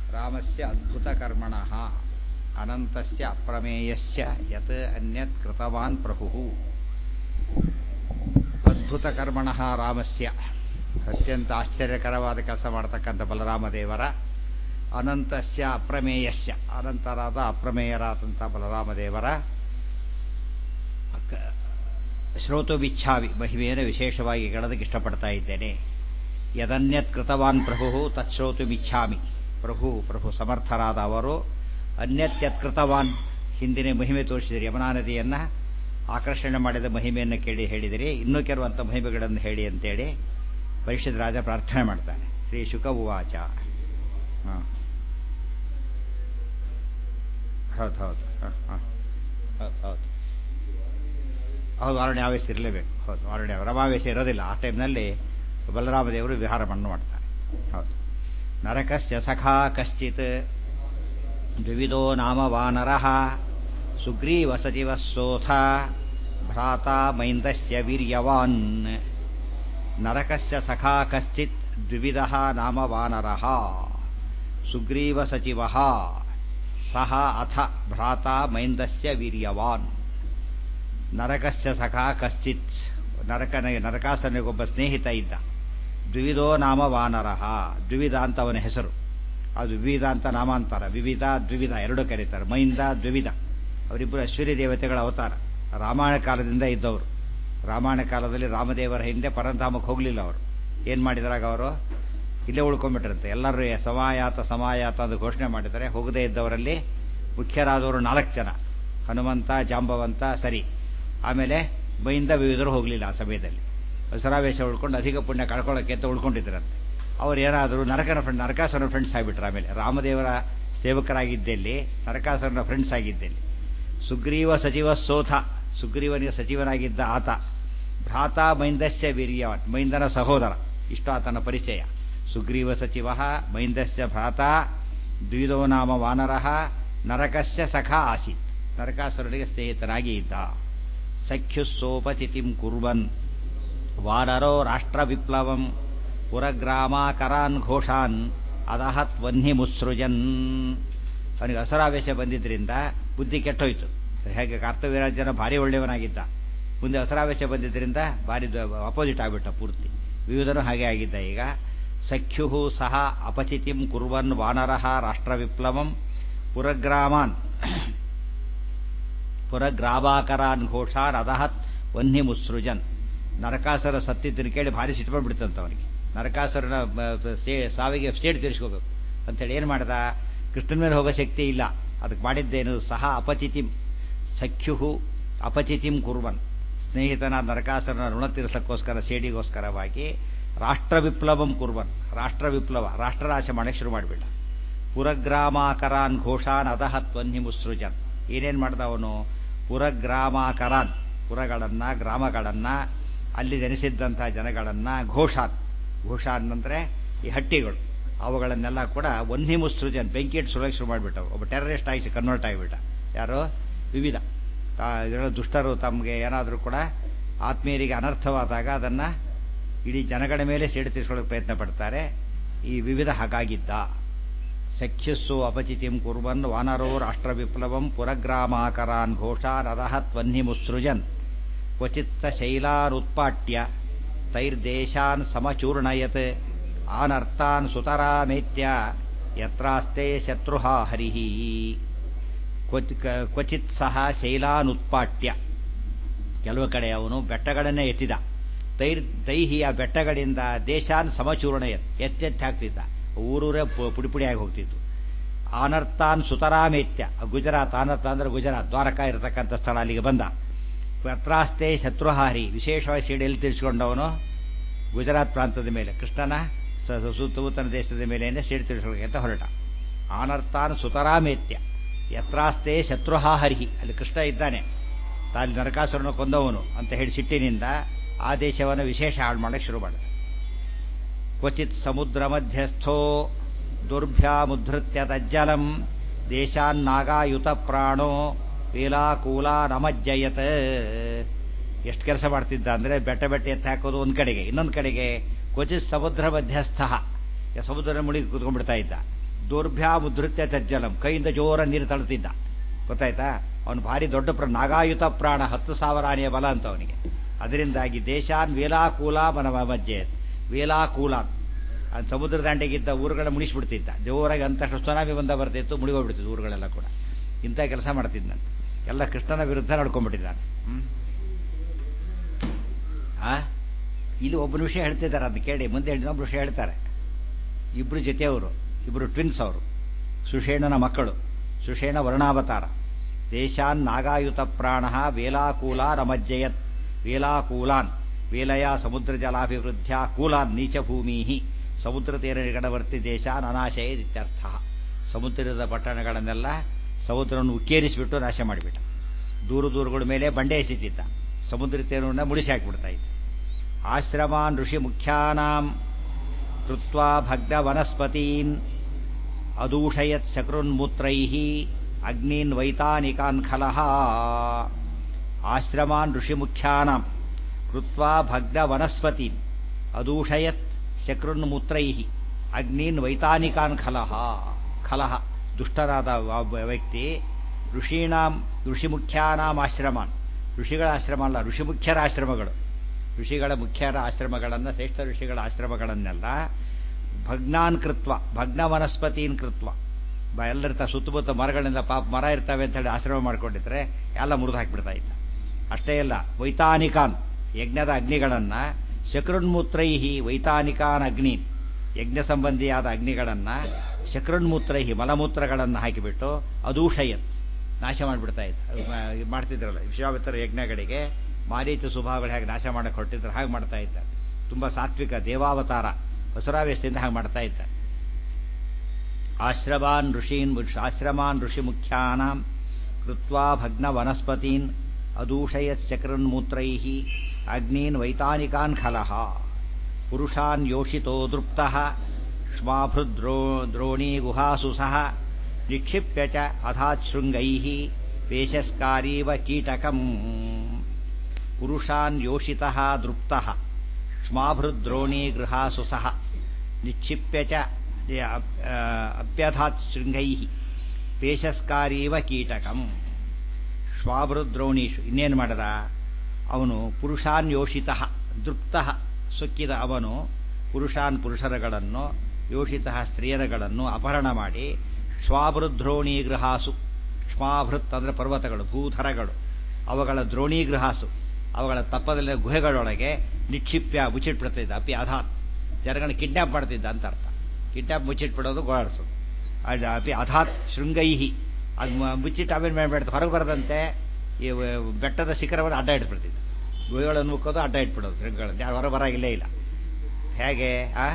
ರಾಮಸ್ಯ ಅದ್ಭುತಕರ್ಮಣಃ ಅನಂತಸ್ಯ ಅಪ್ರಮೇಯಸ್ಯ ಯತ್ ಅನ್ಯತ್ ಕೃತವಾನ್ ಪ್ರಭುಃ ಅದ್ಭುತಕರ್ಮಣಃ ರಾಮಸ್ಯ ಅತ್ಯಂತ ಆಶ್ಚರ್ಯಕರವಾದ ಕೆಲಸ ಮಾಡತಕ್ಕಂಥ ಬಲರಾಮ ದೇವರ ಅನಂತಸ್ಯ ಅಪ್ರಮೇಯಸ್ಯ ಅನಂತರಾದ ಅಪ್ರಮೇಯರಾದಂಥ ಬಲರಾಮ ದೇವರ ಶ್ರೋತು ಬಿಚ್ಛಾವಿ ಮಹಿಮೆಯನ್ನು ವಿಶೇಷವಾಗಿ ಗೆಳದಕ್ಕೆ ಇಷ್ಟಪಡ್ತಾ ಇದ್ದೇನೆ ಯದನ್ಯತ್ ಕೃತವಾನ್ ಪ್ರಭು ತತ್ಶ್ರೋತು ಮಿಚ್ಛಾಮಿ ಪ್ರಭು ಪ್ರಭು ಸಮರ್ಥರಾದ ಅವರು ಅನ್ಯತ್ಯತ್ ಕೃತವಾನ್ ಹಿಂದಿನ ಮಹಿಮೆ ತೋರಿಸಿದಿರಿ ಯಮುನಾ ನದಿಯನ್ನು ಆಕರ್ಷಣೆ ಮಾಡಿದ ಮಹಿಮೆಯನ್ನು ಕೇಳಿ ಹೇಳಿದಿರಿ ಇನ್ನೂ ಕೆಲವಂಥ ಮಹಿಮೆಗಳನ್ನು ಹೇಳಿ ಅಂತೇಳಿ ಪರಿಷತ್ ರಾಜ ಪ್ರಾರ್ಥನೆ ಮಾಡ್ತಾನೆ ಶ್ರೀ ಶುಕ ಉವಾಚ ಹಾಂ ಹೌದು ಹೌದು ಹಾಂ ಹಾಂ ಹೌದು ಹೌದು ಹೌದು ಅರಣ್ಯಾವೇಶ ಇರಲೇಬೇಕು ಹೌದು ಅರಣ್ಯ ರಮಾವೇಶ ಇರೋದಿಲ್ಲ ಆ ಟೈಮ್ನಲ್ಲಿ ಬಲರಾಮದೇವರು ವಿಹಾರವನ್ನು ಮಾಡ್ತಾರೆ ಹೌದು ನರಕಸ್ಯ ಸಖಾ ಕಶ್ಚಿತ್ ದ್ವಿವಿಧೋ ನಾಮ ವಾನರಃ ಸುಗ್ರೀವ ಸಚಿವ ಸೋಥ ಭ್ರಾತ ಮೈಂದಸ್ಯ ವೀರ್ಯವಾನ್ ನರಕಸ್ಯ ಸಖಾ ಕಶ್ಚಿತ್ ದ್ವಿವಿಧ ನಾಮ ವಾನರಃ ಸುಗ್ರೀವ ಸಚಿವ ಸಹ ಅಥ ಭ್ರಾತ ಮೈಂದಸ್ಯ ವೀರ್ಯವಾನ್ ನರಕಸ್ಯ ಸಖಾ ಕಶ್ಚಿತ್ ನರಕನ ನರಕಾಸನಿಗೊಬ್ಬ ಸ್ನೇಹಿತ ಇದ್ದ ದ್ವಿವಿಧೋ ನಾಮ ವಾನರಃ ದ್ವಿವಿಧ ಅಂತ ಅವನ ಹೆಸರು ಅದು ವಿವಿಧ ಅಂತ ನಾಮಾಂತರ ವಿವಿಧ ದ್ವಿವಿಧ ಎರಡು ಕರೀತಾರೆ ಮೈಂದ ದ್ವಿವಿಧ ಅವರಿಬ್ಬರು ಅಶ್ವರಿ ದೇವತೆಗಳ ಅವತಾರ ರಾಮಾಯಣ ಕಾಲದಿಂದ ಇದ್ದವರು ರಾಮಾಯಣ ಕಾಲದಲ್ಲಿ ರಾಮದೇವರ ಹಿಂದೆ ಪರಂಧಾಮಕ್ಕೆ ಹೋಗಲಿಲ್ಲ ಅವರು ಏನು ಮಾಡಿದ್ರಾಗ ಅವರು ಇಲ್ಲೇ ಉಳ್ಕೊಂಡ್ಬಿಟ್ರಂತೆ ಎಲ್ಲರೂ ಸಮಾಯಾತ ಸಮಾಯಾತ ಅಂತ ಘೋಷಣೆ ಮಾಡಿದ್ದಾರೆ ಹೋಗದೇ ಇದ್ದವರಲ್ಲಿ ಮುಖ್ಯರಾದವರು ನಾಲ್ಕು ಜನ ಹನುಮಂತ ಜಾಂಬವಂತ ಸರಿ ಆಮೇಲೆ ಮೈಂದ ವಿವಿಧರು ಹೋಗಲಿಲ್ಲ ಆ ಸಮಯದಲ್ಲಿ ಸರಾವೇಶ ಉಳ್ಕೊಂಡು ಅಧಿಕ ಪುಣ್ಯ ಕಳ್ಕೊಳ್ಳೋಕೆ ಅಂತ ಉಳ್ಕೊಂಡಿದ್ರಂತೆ ಅವ್ರು ಏನಾದರೂ ನರಕನ ಫ್ರೆಂಡ್ ನರಕಾಸುರನ ಫ್ರೆಂಡ್ಸ್ ಆಗಿಬಿಟ್ರು ಆಮೇಲೆ ರಾಮದೇವರ ಸೇವಕರಾಗಿದ್ದಲ್ಲಿ ನರಕಾಸುರನ ಫ್ರೆಂಡ್ಸ್ ಆಗಿದ್ದಲ್ಲಿ ಸುಗ್ರೀವ ಸಚಿವ ಸೋಥ ಸುಗ್ರೀವನಿಗೆ ಸಚಿವನಾಗಿದ್ದ ಆತ ಭ್ರಾತ ಮೈಂದಸ್ಯ ವೀರ್ಯವಾನ್ ಮೈಂದನ ಸಹೋದರ ಇಷ್ಟು ಆತನ ಪರಿಚಯ ಸುಗ್ರೀವ ಸಚಿವ ಮೈಂದಸ್ಯ ಭ್ರಾತ ದ್ವಿಧೋ ನಾಮ ವಾನರಃ ನರಕಸ್ಯ ಸಖ ಆಸೀತ್ ನರಕಾಸುರನಿಗೆ ಸ್ನೇಹಿತನಾಗಿ ಇದ್ದ ಸಖ್ಯುಸ್ಸೋಪಚಿತಿಂ ಕುರ್ವನ್ ವಾನರೋ ರಾಷ್ಟ್ರ ವಿಪ್ಲವಂ ಪುರಗ್ರಾಮಾಕರಾನ್ ಘೋಷಾನ್ ಅದಹತ್ ವನ್ಹಿ ಮುತ್ಸೃಜನ್ ಅವನಿಗೆ ಹಸರಾವೇಶ ಬಂದಿದ್ದರಿಂದ ಬುದ್ಧಿ ಕೆಟ್ಟೋಯ್ತು ಹೇಗೆ ಕರ್ತವ್ಯರಾಜನ ಭಾರಿ ಒಳ್ಳೆಯವನಾಗಿದ್ದ ಮುಂದೆ ಹಸರಾವೇಶ ಬಂದಿದ್ದರಿಂದ ಭಾರಿ ಅಪೋಸಿಟ್ ಆಗಿಬಿಟ್ಟ ಪೂರ್ತಿ ವಿವಿಧನು ಹಾಗೆ ಆಗಿದ್ದ ಈಗ ಸಖ್ಯು ಸಹ ಅಪಚಿತಿಂ ಕುರ್ವನ್ ವಾನರಃ ರಾಷ್ಟ್ರ ವಿಪ್ಲವಂ ಪುರಗ್ರಾಮಾನ್ ಪುರಗ್ರಾಮಾಕರಾನ್ ಘೋಷಾನ್ ಅದಹತ್ ವನ್ಹಿ ಮುತ್ಸೃಜನ್ ನರಕಾಸುರ ಸತ್ತಿದ್ದನ್ನು ಕೇಳಿ ಭಾರಿ ಸಿಟ್ಕೊಂಡ್ಬಿಡ್ತಂತ ಅವನಿಗೆ ನರಕಾಸುರನ ಸೇ ಸಾವಿಗೆ ಸೇಡ್ ತೀರಿಸ್ಕೋಬೇಕು ಅಂತೇಳಿ ಏನು ಮಾಡ್ದ ಕೃಷ್ಣನ ಮೇಲೆ ಹೋಗೋ ಶಕ್ತಿ ಇಲ್ಲ ಅದಕ್ಕೆ ಮಾಡಿದ್ದೇನು ಸಹ ಅಪಚಿತಿಂ ಸಖ್ಯು ಅಪಚಿತಿಂ ಕುರ್ವನ್ ಸ್ನೇಹಿತನ ನರಕಾಸುರನ ಋಣ ತೀರಿಸಕ್ಕೋಸ್ಕರ ಸೇಡಿಗೋಸ್ಕರವಾಗಿ ರಾಷ್ಟ್ರ ವಿಪ್ಲವಂ ಕುರ್ವನ್ ರಾಷ್ಟ್ರ ವಿಪ್ಲವ ರಾಷ್ಟ್ರನಾಶ ಮಾಡಕ್ಕೆ ಶುರು ಮಾಡಿಬಿಟ್ಟ ಪುರಗ್ರಾಮಾಕರಾನ್ ಘೋಷಾನ್ ಅದಹತ್ ವನ್ಹಿ ಮುತ್ಸೃಜನ್ ಏನೇನು ಮಾಡ್ದ ಅವನು ಪುರಗ್ರಾಮಾಕರಾನ್ ಪುರಗಳನ್ನ ಗ್ರಾಮಗಳನ್ನ ಅಲ್ಲಿ ನೆನೆಸಿದ್ದಂಥ ಜನಗಳನ್ನ ಘೋಷಾನ್ ಘೋಷಾನ್ ಅಂದರೆ ಈ ಹಟ್ಟಿಗಳು ಅವುಗಳನ್ನೆಲ್ಲ ಕೂಡ ವನ್ಹಿ ಮುತ್ಸೃಜನ್ ಬೆಂಕಿ ಇಟ್ಟು ಸುರಕ್ಷೆ ಶುರು ಮಾಡಿಬಿಟ್ಟವು ಒಬ್ಬ ಟೆರರಿಸ್ಟ್ ಆಗಿ ಕನ್ವರ್ಟ್ ಆಗಿಬಿಟ್ಟ ಯಾರು ವಿವಿಧ ದುಷ್ಟರು ತಮಗೆ ಏನಾದರೂ ಕೂಡ ಆತ್ಮೀಯರಿಗೆ ಅನರ್ಥವಾದಾಗ ಅದನ್ನು ಇಡೀ ಜನಗಳ ಮೇಲೆ ಸೇಡು ತೀರಿಸ್ಕೊಳ್ಳೋಕೆ ಪ್ರಯತ್ನ ಪಡ್ತಾರೆ ಈ ವಿವಿಧ ಹಾಗಾಗಿದ್ದ ಸಖ್ಯಸ್ಸು ಅಪಚಿತಿಂ ಕುರ್ವನ್ ವಾನರೋ ರಾಷ್ಟ್ರ ವಿಪ್ಲವಂ ಪುರಗ್ರಾಮಾಕರಾನ್ ಘೋಷಾನ್ ಅದಹತ್ ವನ್ಹಿ ಮುತ್ಸೃಜನ್ ಕ್ವಚಿತ್ತ ಶೈಲಾನುತ್ಪಾಟ್ಯ ತೈರ್ದೇಶಾನ್ ಸಮಚೂರ್ಣಯತ್ ಆನರ್ಥಾನ್ ಸುತರಾಮೇತ್ಯ ಯತ್ರಾಸ್ತೆ ಶತ್ರುಹ ಹರಿಃ ಕ್ವಚಿತ್ ಸಹ ಶೈಲಾನುತ್ಪಾಟ್ಯ ಕೆಲವು ಕಡೆ ಅವನು ಬೆಟ್ಟಗಳನ್ನೇ ಎತ್ತಿದ ತೈರ್ ತೈಹಿ ಆ ಬೆಟ್ಟಗಳಿಂದ ದೇಶಾನ್ ಸಮಚೂರ್ಣ ಎತ್ತೆತ್ತಿ ಹಾಕ್ತಿದ್ದ ಊರೂರೇ ಪುಡಿ ಪುಡಿಯಾಗಿ ಹೋಗ್ತಿತ್ತು ಆನರ್ಥಾನ್ ಸುತರಾಮೇತ್ಯ ಗುಜರಾತ್ ಆನರ್ಥ ಅಂದ್ರೆ ಗುಜರಾತ್ ದ್ವಾರಕಾ ಇರತಕ್ಕಂಥ ಸ್ಥಳ ಅಲ್ಲಿಗೆ ಬಂದ ಪತ್ರಾಸ್ತೆ ಶತ್ರುಹಾರಿ ವಿಶೇಷವಾಗಿ ಸೀಡೆಯಲ್ಲಿ ತಿರ್ಸ್ಕೊಂಡವನು ಗುಜರಾತ್ ಪ್ರಾಂತದ ಮೇಲೆ ಕೃಷ್ಣನ ಸುತ್ತಮುತ್ತಲ ದೇಶದ ಮೇಲೆ ಸೀಡು ತಿರ್ಸ್ಕೊಳ್ಳೋಕೆ ಅಂತ ಹೊರಟ ಆನರ್ಥಾನ್ ಸುತರಾಮೇತ್ಯ ಯತ್ರಾಸ್ತೆ ಶತ್ರುಹಾಹರಿ ಅಲ್ಲಿ ಕೃಷ್ಣ ಇದ್ದಾನೆ ತಾಲಿ ನರಕಾಸುರನ ಕೊಂದವನು ಅಂತ ಹೇಳಿ ಸಿಟ್ಟಿನಿಂದ ಆ ದೇಶವನ್ನು ವಿಶೇಷ ಹಾಳು ಮಾಡಕ್ಕೆ ಶುರು ಮಾಡಿದ ಕ್ವಚಿತ್ ಸಮುದ್ರ ಮಧ್ಯಸ್ಥೋ ದುರ್ಭ್ಯಾಮುಧೃತ್ಯ ತಜ್ಜಲಂ ದೇಶಾನ್ನಾಗಾಯುತ ಪ್ರಾಣೋ ವೇಲಾಕೂಲ ನಮಜ್ಜಯತ್ ಎಷ್ಟು ಕೆಲಸ ಮಾಡ್ತಿದ್ದ ಅಂದರೆ ಬೆಟ್ಟ ಬೆಟ್ಟ ಎತ್ತ ಹಾಕೋದು ಒಂದು ಕಡೆಗೆ ಇನ್ನೊಂದು ಕಡೆಗೆ ಕ್ವಚಿತ್ ಸಮುದ್ರ ಮಧ್ಯಸ್ಥ ಸಮುದ್ರ ಮುಳುಗಿ ಕೂತ್ಕೊಂಡ್ಬಿಡ್ತಾ ಇದ್ದ ದೌರ್ಭ್ಯ ಮುದ್ರತ್ಯ ತಜ್ಜಲಂ ಕೈಯಿಂದ ಜೋರ ನೀರು ತಳ್ತಿದ್ದ ಗೊತ್ತಾಯ್ತಾ ಅವನು ಭಾರಿ ದೊಡ್ಡ ಪ್ರ ನಾಗಾಯುತ ಪ್ರಾಣ ಹತ್ತು ಸಾವಿರ ಆನೆಯ ಬಲ ಅಂತ ಅವನಿಗೆ ಅದರಿಂದಾಗಿ ದೇಶಾನ್ ವೇಲಾಕೂಲ ಮನವ ಮಜ್ಜೆ ವೇಲಾಕೂಲಾನ್ ಆ ಸಮುದ್ರ ದಾಂಡೆಗಿದ್ದ ಊರುಗಳ ಮುಣಿಸ್ಬಿಡ್ತಿದ್ದ ಜೋರಾಗಿ ಅಂತಷ್ಟು ಸುನಾಮಿ ಬಂದ ಬರ್ತಿತ್ತು ಮುಳುಗೋಗ್ಬಿಡ್ತಿತ್ತು ಊರುಗಳೆಲ್ಲ ಕೂಡ ಇಂಥ ಕೆಲಸ ಮಾಡ್ತಿದ್ದಂತೆ ಎಲ್ಲ ಕೃಷ್ಣನ ವಿರುದ್ಧ ನಡ್ಕೊಂಡ್ಬಿಟ್ಟಿದ್ದಾನೆ ಹ್ಮ್ ಆ ಇಲ್ಲಿ ಒಬ್ಬನ ವಿಷಯ ಹೇಳ್ತಿದ್ದಾರೆ ಅದನ್ನ ಕೇಳಿ ಮುಂದೆ ಇನ್ನೊಬ್ರು ವಿಷಯ ಹೇಳ್ತಾರೆ ಇಬ್ರು ಜೊತೆಯವರು ಇಬ್ರು ಟ್ವಿನ್ಸ್ ಅವರು ಸುಷೇಣನ ಮಕ್ಕಳು ಸುಷೇಣ ವರ್ಣಾವತಾರ ದೇಶಾನ್ ನಾಗಾಯುತ ಪ್ರಾಣ ವೇಲಾಕೂಲ ರಮಜ್ಜಯತ್ ವೇಲಾಕೂಲಾನ್ ವೇಲಯ ಸಮುದ್ರ ಜಲಾಭಿವೃದ್ಧ್ಯ ಕೂಲಾನ್ ನೀಚಭೂಮಿ ಸಮುದ್ರ ತೀರ ನಿಕಟವರ್ತಿ ದೇಶ ಅನಾಶಯ ಇತ್ಯರ್ಥ ಸಮುದ್ರದ ಪಟ್ಟಣಗಳನ್ನೆಲ್ಲ ಸಮುದ್ರವನ್ನು ಉಕ್ಕೇರಿಸಿಬಿಟ್ಟು ನಾಶ ಮಾಡಿಬಿಟ್ಟ ದೂರ ದೂರಗಳ ಮೇಲೆ ಬಂಡೆ ಎಸಿತಿದ್ದ ಸಮುದ್ರ ತೀರವನ್ನು ಮುಡಿಸಿ ಹಾಕಿಬಿಡ್ತಾ ಇದ್ದ ಆಶ್ರಮಾನ್ ಋಷಿ ಮುಖ್ಯಾನಾಂ ಕೃತ್ವಾ ಭಗ್ನ ವನಸ್ಪತೀನ್ ಅದೂಷಯತ್ ಶಕ್ರುನ್ಮೂತ್ರೈ ಅಗ್ನೀನ್ ವೈತಾನಿಕಾನ್ ಖಲಃ ಆಶ್ರಮಾನ್ ಋಷಿಮುಖ್ಯಾನಾಂ ಕೃತ್ವಾ ಭಗ್ನ ವನಸ್ಪತೀನ್ ಅದೂಷಯತ್ ಶಕ್ರುನ್ಮೂತ್ರೈ ಅಗ್ನೀನ್ ವೈತಾನಿಕಾನ್ ಖಲಃ ಖಲಃ ದುಷ್ಟರಾದ ಒಬ್ಬ ವ್ಯಕ್ತಿ ಋಷೀಣಾಂ ಋಷಿಮುಖ್ಯಾನಾಂ ಆಶ್ರಮಾನ್ ಋಷಿಗಳ ಆಶ್ರಮ ಅಲ್ಲ ಋಷಿಮುಖ್ಯರ ಆಶ್ರಮಗಳು ಋಷಿಗಳ ಮುಖ್ಯರ ಆಶ್ರಮಗಳನ್ನು ಶ್ರೇಷ್ಠ ಋಷಿಗಳ ಆಶ್ರಮಗಳನ್ನೆಲ್ಲ ಭಗ್ನಾನ್ ಕೃತ್ವ ಭಗ್ನ ವನಸ್ಪತೀನ್ ಕೃತ್ವ ಬ ಎಲ್ಲರಿರ್ತ ಸುತ್ತಮುತ್ತ ಮರಗಳಿಂದ ಪಾಪ ಮರ ಇರ್ತವೆ ಅಂತ ಹೇಳಿ ಆಶ್ರಮ ಮಾಡ್ಕೊಂಡಿದ್ರೆ ಎಲ್ಲ ಮುರಿದು ಹಾಕಿಬಿಡ್ತಾ ಇದ್ದ ಅಷ್ಟೇ ಅಲ್ಲ ವೈತಾನಿಕಾನ್ ಯಜ್ಞದ ಅಗ್ನಿಗಳನ್ನ ಶಕ್ರುನ್ಮೂತ್ರೈಹಿ ವೈತಾನಿಕಾನ್ ಅಗ್ನಿ ಯಜ್ಞ ಸಂಬಂಧಿಯಾದ ಅಗ್ನಿಗಳನ್ನ ಶಕ್ರುನ್ಮೂತ್ರೈಹಿ ಮಲಮೂತ್ರಗಳನ್ನು ಹಾಕಿಬಿಟ್ಟು ಅದೂಷಯತ್ ನಾಶ ಮಾಡಿಬಿಡ್ತಾ ಇದ್ದ ಮಾಡ್ತಿದ್ರಲ್ಲ ವಿಶ್ವಾಮಿತ್ರ ಯಜ್ಞಗಳಿಗೆ ಮಾರೀಚ ಸ್ವಭಾವಗಳು ಹೇಗೆ ನಾಶ ಮಾಡಕ್ಕೆ ಹೊರಟಿದ್ರು ಹಾಗೆ ಮಾಡ್ತಾ ಇದ್ದ ತುಂಬಾ ಸಾತ್ವಿಕ ದೇವಾವತಾರ ಹೊಸರಾವೇಶದಿಂದ ಹಾಗೆ ಮಾಡ್ತಾ ಇದ್ದ ಆಶ್ರಮಾನ್ ಋಷೀನ್ ಆಶ್ರಮಾನ್ ಋಷಿ ಮುಖ್ಯಾನಾಂ ಕೃತ್ವಾ ಭಗ್ನ ವನಸ್ಪತೀನ್ ಅದೂಷಯತ್ ಶಕ್ರನ್ಮೂತ್ರೈ ಅಗ್ನೀನ್ ವೈತಾನಿಕಾನ್ ಖಲಃ ಪುರುಷಾನ್ ಯೋಷಿತೋ ದೃಪ್ತಃ ಶ್ಮಾಭೃದ್ರೋ ದ್ರೋಣೀ ಗುಹಾಸು ಸಹ ನಿಕ್ಷಿಪ್ಯ ಚ ಅಧಾಶೃಂಗೈ ಪೇಶಸ್ಕಾರೀವ ಕೀಟಕಂ ಪುರುಷಾನ್ ಯೋಷಿತಃ ದೃಪ್ತಃ ಶ್ಮಾಭೃದ್ರೋಣೀ ಗೃಹಾಸು ಸಹ ನಿಕ್ಷಿಪ್ಯ ಚ ಅಪ್ಯಧಾತ್ ಶೃಂಗೈ ಪೇಶಸ್ಕಾರೀವ ಕೀಟಕಂ ಶ್ವಾಭೃದ್ರೋಣೀಷು ಇನ್ನೇನು ಮಾಡದ ಅವನು ಪುರುಷಾನ್ ಯೋಷಿತ ದೃಪ್ತ ಸುಕ್ಕಿದ ಅವನು ಪುರುಷಾನ್ ಪುರುಷರಗಳನ್ನು ಯೋಷಿತ ಸ್ತ್ರೀಯರಗಳನ್ನು ಅಪಹರಣ ಮಾಡಿ ಶ್ವಾಭೃದ್ರೋಣಿ ಗೃಹಾಸು ಶ್ವಾಭೃತ್ ಅಂದ್ರೆ ಪರ್ವತಗಳು ಭೂಧರಗಳು ಅವುಗಳ ದ್ರೋಣಿ ಗೃಹಾಸು ಅವುಗಳ ತಪ್ಪದಲ್ಲಿ ಗುಹೆಗಳೊಳಗೆ ನಿಕ್ಷಿಪ್ಯ ಮುಚ್ಚಿಟ್ಬಿಡ್ತಿದ್ದ ಅಪಿ ಅಧಾತ್ ಜನಗಳನ್ನ ಕಿಡ್ನಾಪ್ ಮಾಡ್ತಿದ್ದ ಅಂತ ಅರ್ಥ ಕಿಡ್ನಾಪ್ ಮುಚ್ಚಿಟ್ಬಿಡೋದು ಗೋಳಾಡಿಸೋದು ಅಪಿ ಅಧಾತ್ ಶೃಂಗೈಹಿ ಅದು ಮುಚ್ಚಿಟ್ಟು ಆಮೇಲೆ ಮಾಡ್ಬಿಡ್ತು ಹೊರಗೆ ಬರದಂತೆ ಈ ಬೆಟ್ಟದ ಶಿಖರವನ್ನು ಅಡ್ಡ ಇಟ್ಬಿಡ್ತಿದ್ದ ಗುಹೆಗಳನ್ನು ಮುಕ್ಕೋದು ಅಡ್ಡ ಇಟ್ಬಿಡೋದು ಶೃಂಗಗಳನ್ನು ಯಾರು ಹೊರ ಬರಾಗಿಲ್ಲೇ ಇಲ್ಲ ಹೇಗೆ ಆ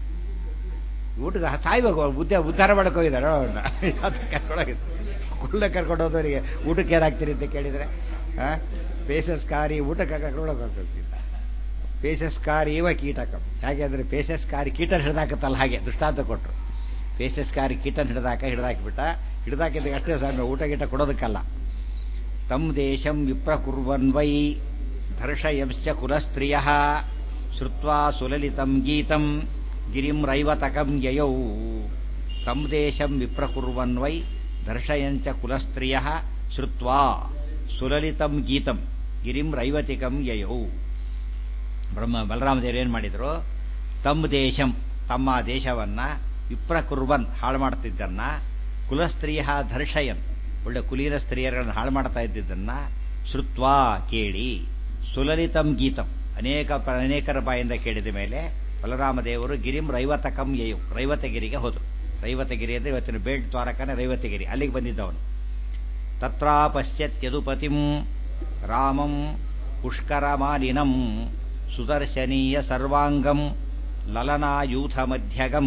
ಊಟಕ್ಕೆ ಸಾಯ್ಬೇಕು ಉದ್ದ ಉದ್ಧಾರ ಮಾಡಕ್ಕೆ ಹೋಗಿದ್ದಾರೆ ಅವ್ರನ್ನ ಕರ್ಕೊಂಡೋಗಿದ್ದು ಕುಲ್ಲ ಕರ್ಕೊಂಡು ಹೋದವರಿಗೆ ಊಟಕ್ಕೆ ಏನಾಗ್ತೀರಿ ಅಂತ ಕೇಳಿದ್ರೆ ಆ ಪೇಸಸ್ಕಾರಿ ಊಟಕ್ಕೆ ಕರ್ಕೊಂಡೋಗಿ ಹೋಗ್ತಿದ್ದ ಪೇಸಸ್ಕಾರಿ ಇವ ಕೀಟಕ ಹೇಗೆ ಅಂದ್ರೆ ಪೇಸಸ್ಕಾರಿ ಕೀಟ ಹಿಡಿದಾಕತ್ತಲ್ಲ ಹಾಗೆ ದೃಷ್ಟಾಂತ ಕೊಟ್ಟರು ಪೇಸಸ್ಕಾರಿ ಕೀಟನ್ ಹಿಡಿದಾಕ ಹಿಡಿದಾಕಿಬಿಟ್ಟ ಹಿಡಿದಾಕಿದ್ದಕ್ಕೆ ಅಷ್ಟೇ ಸ್ವಾಮಿ ಊಟ ಗೀಟ ಕೊಡೋದಕ್ಕಲ್ಲ ತಮ್ ದೇಶಂ ವಿಪ್ರ ಕುರ್ವನ್ವೈ ಧರ್ಷಯಂಶ್ಚ ಕುಲಸ್ತ್ರಿಯ ಶ್ರುತ್ವಾ ಸುಲಲಿತಂ ಗೀತಂ ಗಿರಿಂ ರೈವತಕಂ ಯಯೌ ತಂ ದೇಶಂ ವಿಪ್ರಕುರ್ವನ್ವೈ ದರ್ಶಯಂಚ ಕುಲಸ್ತ್ರಿಯ ಶ್ರುತ್ವಾ ಸುಲಲಿತಂ ಗೀತಂ ಗಿರಿಂ ರೈವತಿಕಂ ಯಯೌ ಬ್ರಹ್ಮ ಬಲರಾಮದೇವರು ಏನು ಮಾಡಿದ್ರು ತಮ್ಮ ದೇಶಂ ತಮ್ಮ ದೇಶವನ್ನ ವಿಪ್ರಕುರ್ವನ್ ಹಾಳು ಮಾಡ್ತಿದ್ದನ್ನ ಕುಲಸ್ತ್ರೀಯ ಧರ್ಷಯನ್ ಒಳ್ಳೆ ಕುಲೀನ ಸ್ತ್ರೀಯರನ್ನು ಹಾಳು ಮಾಡ್ತಾ ಇದ್ದಿದ್ದನ್ನ ಶ್ರುತ್ವಾ ಕೇಳಿ ಸುಲಲಿತಂ ಗೀತಂ ಅನೇಕ ಅನೇಕರ ಬಾಯಿಂದ ಕೇಳಿದ ಮೇಲೆ ಬಲರಾಮದೇವರು ಗಿರಿಂ ರೈವತಕಂ ಯಯು ರೈವತಗಿರಿಗೆ ಹೋದರು ರೈವತಗಿರಿ ಅಂದರೆ ಇವತ್ತಿನ ಬೇಡ್ ದ್ವಾರಕನ ರೈವತಗಿರಿ ಅಲ್ಲಿಗೆ ಬಂದಿದ್ದವನು ತತ್ರಾ ಪಶ್ಯತ್ಯದುಪತಿಂ ರಾಮಂ ಪುಷ್ಕರ ಮಾಲಿನಂ ಸುದರ್ಶನೀಯ ಸರ್ವಾಂಗಂ ಲಲನಾಯೂಥ ಮಧ್ಯಗಂ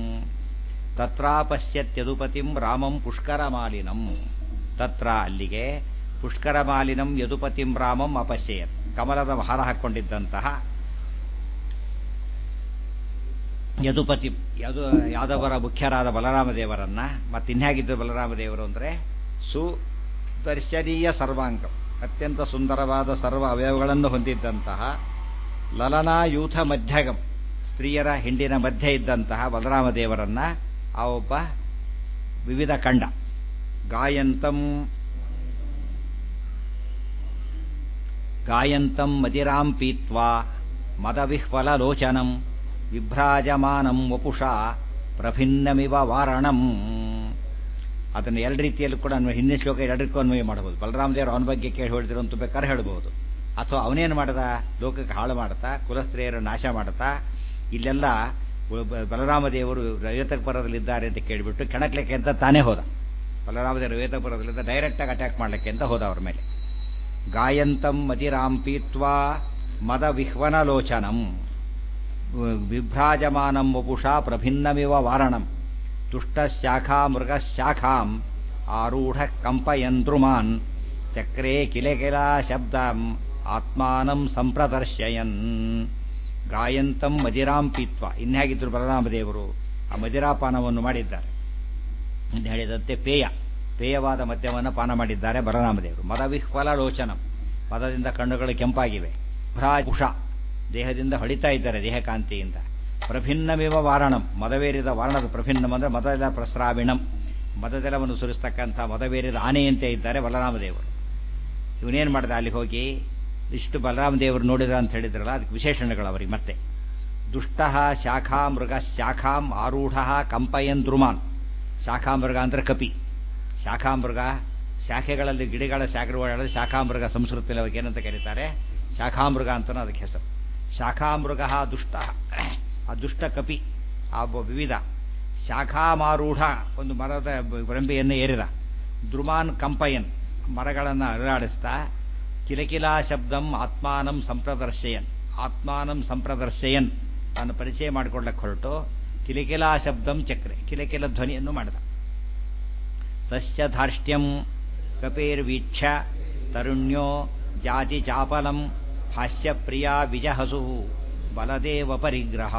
ತತ್ರಾ ಪಶ್ಯತ್ಯದುಪತಿಂ ರಾಮಂ ಪುಷ್ಕರ ಮಾಲಿನಂ ತತ್ರ ಅಲ್ಲಿಗೆ ಪುಷ್ಕರ ಮಾಲಿನಂ ಯದುಪತಿಂ ರಾಮಂ ಅಪಶ್ಯಯತ್ ಕಮಲದ ಹಾರ ಹಾಕ್ಕೊಂಡಿದ್ದಂತಹ ಯದುಪತಿ ಯದು ಯಾದವರ ಮುಖ್ಯರಾದ ಬಲರಾಮದೇವರನ್ನ ಮತ್ತೆ ಇನ್ಯಾಗಿದ್ದರು ಬಲರಾಮದೇವರು ಅಂದರೆ ಸುದರ್ಶನೀಯ ಸರ್ವಾಂಗ ಅತ್ಯಂತ ಸುಂದರವಾದ ಸರ್ವ ಅವಯವಗಳನ್ನು ಹೊಂದಿದ್ದಂತಹ ಲಲನಾಯೂಥ ಮಧ್ಯಗಂ ಸ್ತ್ರೀಯರ ಹಿಂಡಿನ ಮಧ್ಯೆ ಇದ್ದಂತಹ ಬಲರಾಮ ದೇವರನ್ನ ಆ ಒಬ್ಬ ವಿವಿಧ ಕಂಡ ಗಾಯಂತಂ ಗಾಯಂತಂ ಮದಿರಾಂ ಪೀತ್ವಾ ಮದವಿಹ್ವಲಲೋಚನಂ ವಿಭ್ರಾಜಮಾನಂ ವಪುಷಾ ಪ್ರಭಿನ್ನಮಿವ ವಾರಣಂ ಅದನ್ನು ಎರಡು ರೀತಿಯಲ್ಲೂ ಕೂಡ ಅನ್ವಯ ಹಿಂದಿನ ಶ್ಲೋಕ ಎರಡಕ್ಕೂ ಅನ್ವಯ ಮಾಡಬಹುದು ಬಲರಾಮದೇವರು ಅವನ ಬಗ್ಗೆ ಕೇಳಿ ಹೇಳಿದ್ರು ಅಂತ ಬೇಕಾದ್ರೆ ಹೇಳಬಹುದು ಅಥವಾ ಅವನೇನು ಮಾಡ್ದ ಲೋಕಕ್ಕೆ ಹಾಳು ಮಾಡ್ತಾ ಕುಲಸ್ತ್ರೀಯರ ನಾಶ ಮಾಡ್ತಾ ಇಲ್ಲೆಲ್ಲ ಬಲರಾಮದೇವರು ರೈತಪುರದಲ್ಲಿದ್ದಾರೆ ಅಂತ ಕೇಳಿಬಿಟ್ಟು ಕೆಣಕ್ಲಿಕ್ಕೆ ಅಂತ ತಾನೇ ಹೋದ ಬಲರಾಮದೇವರು ರೈತಪುರದಲ್ಲಿದ್ದ ಡೈರೆಕ್ಟಾಗಿ ಅಟ್ಯಾಕ್ ಮಾಡ್ಲಿಕ್ಕೆ ಅಂತ ಹೋದ ಅವ್ರ ಮೇಲೆ ಗಾಯಂತಂ ಮತಿರಾಂ ಪೀತ್ವಾ ಮದ ವಿಹ್ವನಲೋಚನಂ ವಿಭ್ರಾಜಮಾನಂ ವಪುಷಾ ಪ್ರಭಿನ್ನಮಿವ ವಾರಣಂ ತುಷ್ಟಶಾಖಾ ಮೃಗಶಾಖಾಂ ಆರೂಢ ಕಂಪಯನ್ ದ್ರುಮಾನ್ ಚಕ್ರೇ ಕಿಲೆ ಕಿಲ ಶಬ್ದಂ ಆತ್ಮಾನಂ ಸಂಪ್ರದರ್ಶಯನ್ ಗಾಯಂತಂ ಮದಿರಾಂ ಪೀತ್ವ ಇನ್ಹೇಗಿದ್ರು ಬಲರಾಮದೇವರು ಆ ಮದಿರಾಪಾನವನ್ನು ಮಾಡಿದ್ದಾರೆ ಎಂದು ಹೇಳಿದಂತೆ ಪೇಯ ಪೇಯವಾದ ಮದ್ಯವನ್ನು ಪಾನ ಮಾಡಿದ್ದಾರೆ ಬಲರಾಮದೇವರು ಮದವಿಹ್ವಲ ಲೋಚನಂ ಮದದಿಂದ ಕಣ್ಣುಗಳು ಕೆಂಪಾಗಿವೆ ಭ್ರಾಜುಷ ದೇಹದಿಂದ ಹೊಳಿತಾ ಇದ್ದಾರೆ ದೇಹಕಾಂತಿಯಿಂದ ಪ್ರಭಿನ್ನಮಿವ ವಾರಣಂ ಮದವೇರಿದ ವಾರಣದ ಪ್ರಭಿನ್ನಂ ಅಂದ್ರೆ ಮದದ ಪ್ರಸ್ರಾವಿಣಂ ಮದದೆಲವನ್ನು ಸುರಿಸ್ತಕ್ಕಂಥ ಮದವೇರಿದ ಆನೆಯಂತೆ ಇದ್ದಾರೆ ಬಲರಾಮದೇವರು ಇವನೇನ್ ಮಾಡಿದ ಅಲ್ಲಿ ಹೋಗಿ ಇಷ್ಟು ಬಲರಾಮದೇವರು ನೋಡಿದ ಅಂತ ಹೇಳಿದ್ರಲ್ಲ ಅದಕ್ಕೆ ವಿಶೇಷಣಗಳು ಅವರಿಗೆ ಮತ್ತೆ ದುಷ್ಟ ಶಾಖಾ ಮೃಗ ಶಾಖಾಂ ಆರೂಢ ಕಂಪಯನ್ ದ್ರುಮಾನ್ ಶಾಖಾಮೃಗ ಅಂದ್ರೆ ಕಪಿ ಶಾಖಾಮೃಗ ಶಾಖೆಗಳಲ್ಲಿ ಗಿಡಗಳ ಶಾಖೆಗಳಲ್ಲಿ ಶಾಖಾಮೃಗ ಸಂಸ್ಕೃತಿಯಲ್ಲಿ ಅವರಿಗೆ ಏನಂತ ಕರೀತಾರೆ ಶಾಖಾಮೃಗ ಅಂತನೂ ಅದಕ್ಕೆ ಹೆಸರು ಶಾಖಾಮೃಗ ದುಷ್ಟ ಆ ದುಷ್ಟ ಕಪಿ ಆ ವಿವಿಧ ಶಾಖಾಮಾರೂಢ ಒಂದು ಮರದ ರಂಬೆಯನ್ನು ಏರಿದ ದ್ರುಮಾನ್ ಕಂಪಯನ್ ಮರಗಳನ್ನು ಅರಳಾಡಿಸ್ತಾ ಕಿಲಕಿಲಾ ಶಬ್ದಂ ಆತ್ಮಾನಂ ಸಂಪ್ರದರ್ಶಯನ್ ಆತ್ಮಾನಂ ಸಂಪ್ರದರ್ಶಯನ್ ತಾನು ಪರಿಚಯ ಮಾಡಿಕೊಳ್ಳಕ್ಕೆ ಹೊರಟು ಕಿಲಕಿಲಾ ಶಬ್ದಂ ಚಕ್ರೆ ಕಿಲಕಿಲ ಧ್ವನಿಯನ್ನು ಮಾಡಿದ ತಸ್ಯ ಧಾರ್ಷ್ಟ್ಯಂ ಕಪೇರ್ವೀಕ್ಷ ತರುಣ್ಯೋ ಜಾತಿ ಚಾಪಲಂ ಹಾಸ್ಯಪ್ರಿಯ ವಿಜಹಸು ಬಲದೇವ ಪರಿಗ್ರಹ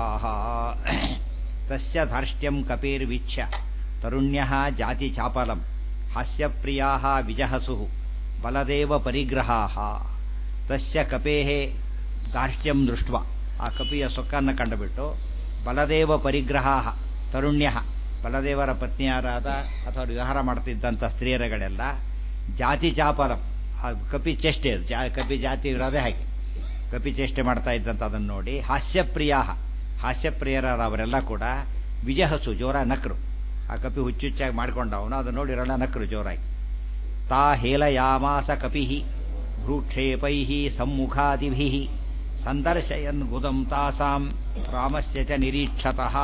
ತಸ್ಯ ಧಾರ್ಷ್ಟ್ಯಂ ಕಪೇರ್ವೀಕ್ಷ ತರುಣ್ಯ ಜಾತಿ ಚಾಪಲಂ ಹಾಸ್ಯಪ್ರಿಯಾ ವಿಜಹಸು ಬಲದೇವ ಪರಿಗ್ರಹಾ ತಸ್ಯ ಕಪೇ ಧಾರ್ಷ್ಟ್ಯಂ ದೃಷ್ಟ ಆ ಕಪಿಯ ಸೊಕ್ಕನ್ನು ಕಂಡುಬಿಟ್ಟು ಬಲದೇವ ಪರಿಗ್ರಹ ತರುಣ್ಯ ಬಲದೇವರ ಪತ್ನಿಯರಾದ ಅಥವಾ ವಿಹಾರ ಮಾಡ್ತಿದ್ದಂಥ ಸ್ತ್ರೀಯರುಗಳೆಲ್ಲ ಜಾತಿ ಚಾಪಲಂ ಆ ಕಪಿ ಚೇಷ್ಟೆ ಅದು ಜಾ ಕಪಿ ಜಾತಿ ಇರೋದೇ ಹಾಗೆ ಕಪಿ ಚೇಷ್ಟೆ ಮಾಡ್ತಾ ಇದ್ದಂತ ಅದನ್ನು ನೋಡಿ ಹಾಸ್ಯಪ್ರಿಯ ಹಾಸ್ಯಪ್ರಿಯರಾದ ಅವರೆಲ್ಲ ಕೂಡ ವಿಜಹಸು ಜೋರ ನಕ್ರು ಆ ಕಪಿ ಹುಚ್ಚುಚ್ಚಾಗಿ ಮಾಡ್ಕೊಂಡವನು ಅದನ್ನು ನೋಡಿ ಇರೋಣ ನಕ್ರು ಜೋರಾಗಿ ತಾ ಹೇಲಯಾಮಾಸ ಕಪಿ ಭ್ರೂಕ್ಷೇಪೈ ಸಮ್ಮುಖಾದಿಭಿ ಸಂದರ್ಶಯನ್ ಗುದಂ ತಾಸಾಂ ರಾಮಸ್ಯ ಚ ನಿರೀಕ್ಷತಃ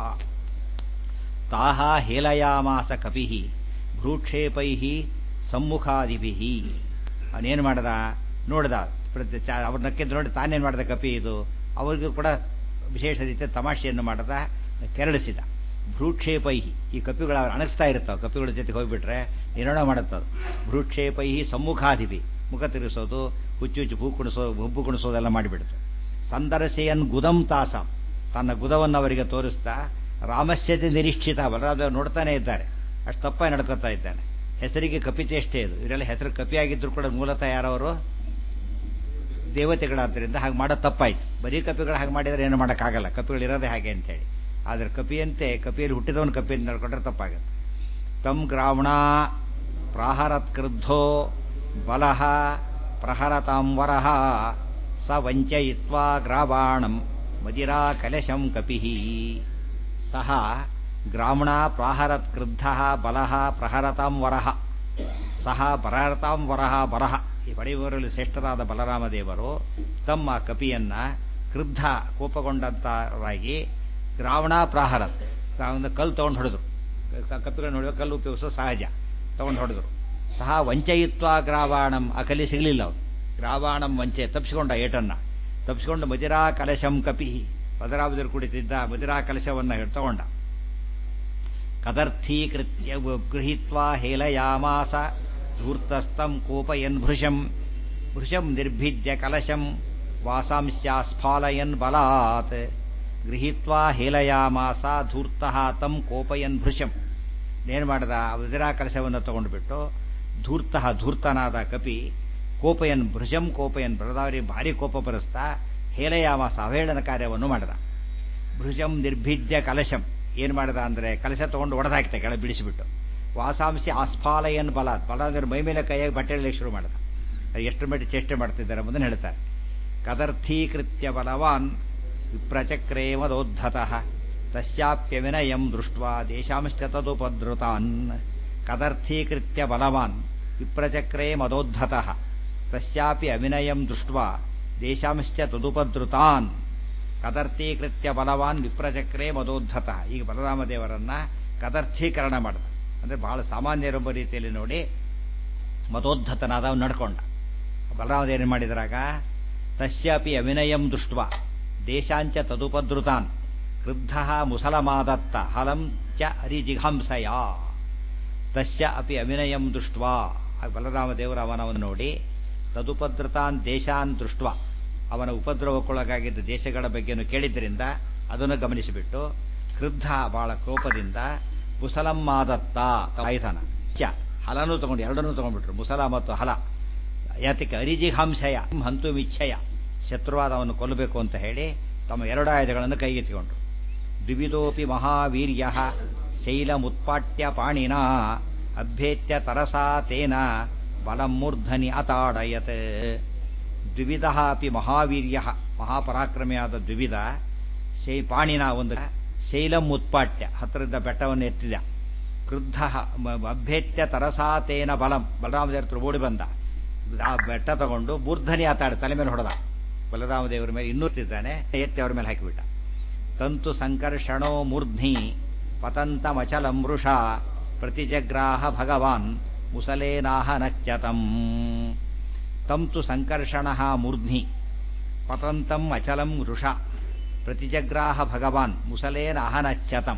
ತಾಹ ಹೇಲಯಾಮಾಸ ಕಪಿ ಭ್ರೂಕ್ಷೇಪೈ ಸಮ್ಮುಖಾದಿಭಿ ಅವನೇನು ಮಾಡ್ದ ನೋಡ್ದ ಅವ್ರ ನಕ್ಕಿದ್ದು ನೋಡಿ ತಾನೇನು ಮಾಡ್ದ ಕಪಿ ಇದು ಅವ್ರಿಗೂ ಕೂಡ ವಿಶೇಷ ರೀತಿಯ ತಮಾಷೆಯನ್ನು ಮಾಡದ ಕೆರಳಿಸಿದ ಭ್ರೂಕ್ಷೇಪೈ ಈ ಕಪಿಗಳು ಅವ್ರು ಅಣಗಿಸ್ತಾ ಇರ್ತಾವೆ ಕಪಿಗಳ ಜೊತೆಗೆ ಹೋಗ್ಬಿಟ್ರೆ ನಿರ್ಣಯ ಮಾಡುತ್ತದು ಭ್ರೂಕ್ಷೇಪೈ ಸಮ್ಮುಖಾದಿಪಿ ಮುಖ ತಿರುಗಿಸೋದು ಹುಚ್ಚು ಹುಚ್ಚು ಭೂ ಕುಣಿಸೋ ಹುಬ್ಬು ಕುಣಿಸೋದೆಲ್ಲ ಮಾಡಿಬಿಡ್ತು ಸಂದರ್ಶೆಯನ್ ಗುದಂ ತಾಸ ತನ್ನ ಗುದವನ್ನು ಅವರಿಗೆ ತೋರಿಸ್ತಾ ರಾಮಸ್ಯತೆ ನಿರೀಕ್ಷಿತ ಬಲರಾಮ ನೋಡ್ತಾನೆ ಇದ್ದಾರೆ ಅಷ್ಟು ತಪ್ಪಾಗಿ ನಡ್ಕೋತಾ ಇದ್ದಾನೆ ಹೆಸರಿಗೆ ಕಪಿ ಚೇಷ್ಟೆ ಇದು ಇವರೆಲ್ಲ ಹೆಸರು ಕಪಿಯಾಗಿದ್ರು ಕೂಡ ಮೂಲತಃ ಯಾರವರು ದೇವತೆಗಳಾದ್ದರಿಂದ ಹಾಗೆ ಮಾಡೋದು ತಪ್ಪಾಯ್ತು ಬರೀ ಕಪಿಗಳು ಹಾಗೆ ಮಾಡಿದರೆ ಏನು ಮಾಡೋಕ್ಕಾಗಲ್ಲ ಕಪಿಗಳು ಇರೋದೇ ಹಾಗೆ ಅಂತೇಳಿ ಆದರೆ ಕಪಿಯಂತೆ ಕಪಿಯಲ್ಲಿ ಹುಟ್ಟಿದವನು ಕಪಿಯನ್ನು ನಡ್ಕೊಂಡ್ರೆ ತಪ್ಪಾಗುತ್ತೆ ತಮ್ ಗ್ರಾವಣ ಪ್ರಾಹರತ್ ಕ್ರುದ್ಧೋ ಬಲಹ ಪ್ರಹರತಾಂವರಹ ಸ ವಂಚಯಿತ್ವಾ ಗ್ರಾವಾಣಂ ಮದಿರಾ ಕಲಶಂ ಕಪಿ ಸಹ ಗ್ರಾಮಣ ಪ್ರಾಹರತ್ ಕ್ರುದ್ಧ ಬಲಹ ಪ್ರಹರತಾಂ ವರಹ ಸಹ ಪ್ರಹರತಾಂ ವರಹ ಬರಹ ಈ ಪಡೆಯುವವರಲ್ಲಿ ಶ್ರೇಷ್ಠರಾದ ಬಲರಾಮ ದೇವರು ತಮ್ಮ ಕಪಿಯನ್ನ ಕ್ರುದ್ಧ ಕೋಪಗೊಂಡಂತರಾಗಿ ಗ್ರಾವಣ ಪ್ರಾಹರತ್ ಒಂದು ಕಲ್ಲು ತಗೊಂಡು ಹೊಡೆದ್ರು ಕಪಿಗಳು ನೋಡುವ ಕಲ್ಲು ಉಪಯೋಗಿಸೋ ಸಹಜ ತಗೊಂಡು ಹೊಡೆದ್ರು ಸಹ ವಂಚಯಿತ್ವ ಗ್ರಾವಾಣಂ ಆ ಕಲಿ ಸಿಗಲಿಲ್ಲ ಅವನು ಗ್ರಾವಾಣಂ ವಂಚೆ ತಪ್ಪಿಸಿಕೊಂಡ ಏಟನ್ನ ತಪ್ಪಿಸಿಕೊಂಡು ಮದಿರಾ ಕಲಶಂ ಕಪಿ ಬದರಾಬದರು ಕುಡಿತಿದ್ದ ಮದಿರಾ ಕಲಶವನ್ನ ತಗೊಂಡ ಕದರ್ಥೀಕೃತ್ಯ ಗೃಹೀತ್ವಾ ಹೇಲಯಾಮಾಸ ಧೂರ್ತಸ್ತಂ ಕೋಪಯನ್ ಭೃಶಂ ಭೃಶಂ ನಿರ್ಭಿದ್ಯ ಕಲಶಂ ವಾಸಾಂಶ್ಯಾಸ್ಫಾಲಯನ್ ಬಲಾತ್ ಗೃಹೀತ್ವಾ ಹೇಲಯಾಮಾಸ ಧೂರ್ತಃ ತಂ ಕೋಪಯನ್ ಭೃಶಂ ಏನ್ ಮಾಡದ ವಜ್ರಾ ಕಲಶವನ್ನು ತಗೊಂಡ್ಬಿಟ್ಟು ಧೂರ್ತಃ ಧೂರ್ತನಾದ ಕಪಿ ಕೋಪಯನ್ ಭೃಶಂ ಕೋಪಯನ್ ಬರದವರಿಗೆ ಭಾರಿ ಕೋಪ ಬರೆಸ್ತಾ ಹೇಲಯಾಮಾಸ ಅವಹೇಳನ ಕಾರ್ಯವನ್ನು ಮಾಡಿದ ಭೃಜಂ ನಿರ್ಭಿದ್ಯ ಕಲಶಂ ಏನ್ ಮಾಡಿದ ಅಂದ್ರೆ ಕಲಶ ತಗೊಂಡು ಒಡೆದಾಕ್ತ ಕೆಳಗೆ ಬಿಡಿಸಿಬಿಟ್ಟು ವಾಸಾಂಸಿ ಆಸ್ಫಾಲಯನ್ ಬಲ ಬಲ ಅಂದ್ರೆ ಮೈ ಮೇಲೆ ಕೈಯಾಗಿ ಬಟ್ಟೆ ಶುರು ಮಾಡಿದ ಎಷ್ಟು ಮಟ್ಟಿಗೆ ಚೇಷ್ಟೆ ಮಾಡ್ತಿದ್ದಾರೆ ಎಂಬುದನ್ನು ಹೇಳ್ತಾರೆ ಕದರ್ಥೀಕೃತ್ಯ ಬಲವಾನ್ ವಿಪ್ರಚಕ್ರೇಮದೋದ್ಧತಃ ತಸ್ಯಾಪ್ಯವಿನಯಂ ದೃಷ್ಟ್ವಾ ದೇಶಾಂಶ್ಚ ತದುಪದ್ರುತಾನ್ ಕದರ್ಥೀಕೃತ್ಯ ಬಲವಾನ್ ವಿಪ್ರಚಕ್ರೇ ಮದೋದ್ಧತಃ ತಸ್ಯಾಪಿ ಅವಿನಯಂ ದೃಷ್ಟ್ವಾ ದೇಶಾಂಶ್ಚ ತದುಪದ್ರುತಾನ್ ಕದರ್ಥೀಕೃತ್ಯ ಬಲವಾನ್ ವಿಪ್ರಚಕ್ರೇ ಮದೋದ್ಧತಃ ಈಗ ಬಲರಾಮದೇವರನ್ನ ಕದರ್ಥೀಕರಣ ಮಾಡಿದ ಅಂದ್ರೆ ಬಹಳ ಸಾಮಾನ್ಯರೊಬ್ಬ ರೀತಿಯಲ್ಲಿ ನೋಡಿ ಮದೋದ್ಧತನಾದ ನಡ್ಕೊಂಡ ಬಲರಾಮದೇವ ಏನು ಮಾಡಿದ್ರಾಗ ತಸ್ಯಾಪಿ ಅವಿನಯಂ ದೃಷ್ಟ್ವಾ ದೇಶಾಂಚ ತದುಪದ್ರುತಾನ್ ಕ್ರುದ್ಧ ಮುಸಲಮಾದತ್ತ ಹಲಂ ಚ ಅರಿಜಿಘಾಂಸಯ ತಸ್ಯ ಅಪಿ ಅವಿನಯಂ ದೃಷ್ಟ್ವಾ ಬಲರಾಮದೇವರು ಅವನವನ್ನು ನೋಡಿ ತದುಪದ್ರತಾನ್ ದೇಶಾನ್ ದೃಷ್ಟ ಅವನ ಉಪದ್ರವಕ್ಕೊಳಗಾಗಿದ್ದ ದೇಶಗಳ ಬಗ್ಗೆಯನ್ನು ಕೇಳಿದ್ದರಿಂದ ಅದನ್ನು ಗಮನಿಸಿಬಿಟ್ಟು ಕ್ರುದ್ಧ ಬಹಳ ಕೋಪದಿಂದ ಮುಸಲಮ್ಮಾದತ್ತ ಆಯುಧನ ಚ ಹಲನೂ ತಗೊಂಡು ಎರಡನ್ನೂ ತಗೊಂಡ್ಬಿಟ್ರು ಮುಸಲ ಮತ್ತು ಹಲ ಯಾತಕ್ಕೆ ಅರಿಜಿಹಾಂಸಯ ಹಂತು ಮಿಚ್ಛಯ ಶತ್ರುವಾದ ಅವನು ಕೊಲ್ಲಬೇಕು ಅಂತ ಹೇಳಿ ತಮ್ಮ ಎರಡು ಆಯುಧಗಳನ್ನು ಕೈಗೆತ್ತಿಕೊಂಡ್ರು ದ್ವಿವಿಧೋಪಿ ಮಹಾವೀರ್ಯ ಶೈಲಮುತ್ಪಾಟ್ಯ ಪಾಣಿನ ಅಭ್ಯೇತ್ಯ ತರಸಾ ತೇನ ಬಲಮೂರ್ಧನಿ ಅತಾಡಯತ್ ದ್ವಿವಿಧ ಅಪಿ ಮಹಾವೀರ್ಯ ಮಹಾಪರಾಕ್ರಮಿಯಾದ ದ್ವಿವಿಧ ಶೈ ಪಾಣಿನ ಒಂದು ಶೈಲಂ ಉತ್ಪಾಟ್ಯ ಹತ್ತಿರದ ಬೆಟ್ಟವನ್ನು ಎತ್ತಿದ ಕ್ರುದ್ಧ ಅಭ್ಯೇತ್ಯ ತರಸಾ ತೇನ ಬಲಂ ಬಲರಾಮದೇವ್ರ ಓಡಿ ಬಂದ ಆ ಬೆಟ್ಟ ತಗೊಂಡು ಮೂರ್ಧನಿ ಆತಾಡ ತಲೆ ಮೇಲೆ ಹೊಡೆದ ಬಲರಾಮದೇವರ ಮೇಲೆ ಇನ್ನೂ ಇದ್ದಾನೆ ಎತ್ತಿ ಅವ್ರ ಮೇಲೆ ಹಾಕಿಬಿಟ್ಟ ತಂತು ಸಂಕರ್ಷಣೋ ಮೂರ್ಧ್ನಿ ಪತಂತಮಚಲಂ ವೃಷ ಪ್ರತಿಜಗ್ರಾಹ ಭಗವಾನ್ ಮುಸಲೇನಾಹ ನಚ್ಚತಂ ತಂತು ಸಂಕರ್ಷಣ ಮೂರ್ಧ್ನಿ ಪತಂತಂ ಅಚಲಂ ವೃಷ ಪ್ರತಿಜಗ್ರಾಹ ಭಗವಾನ್ ಮುಸಲೇನ ಅಹನಚ್ಚತಂ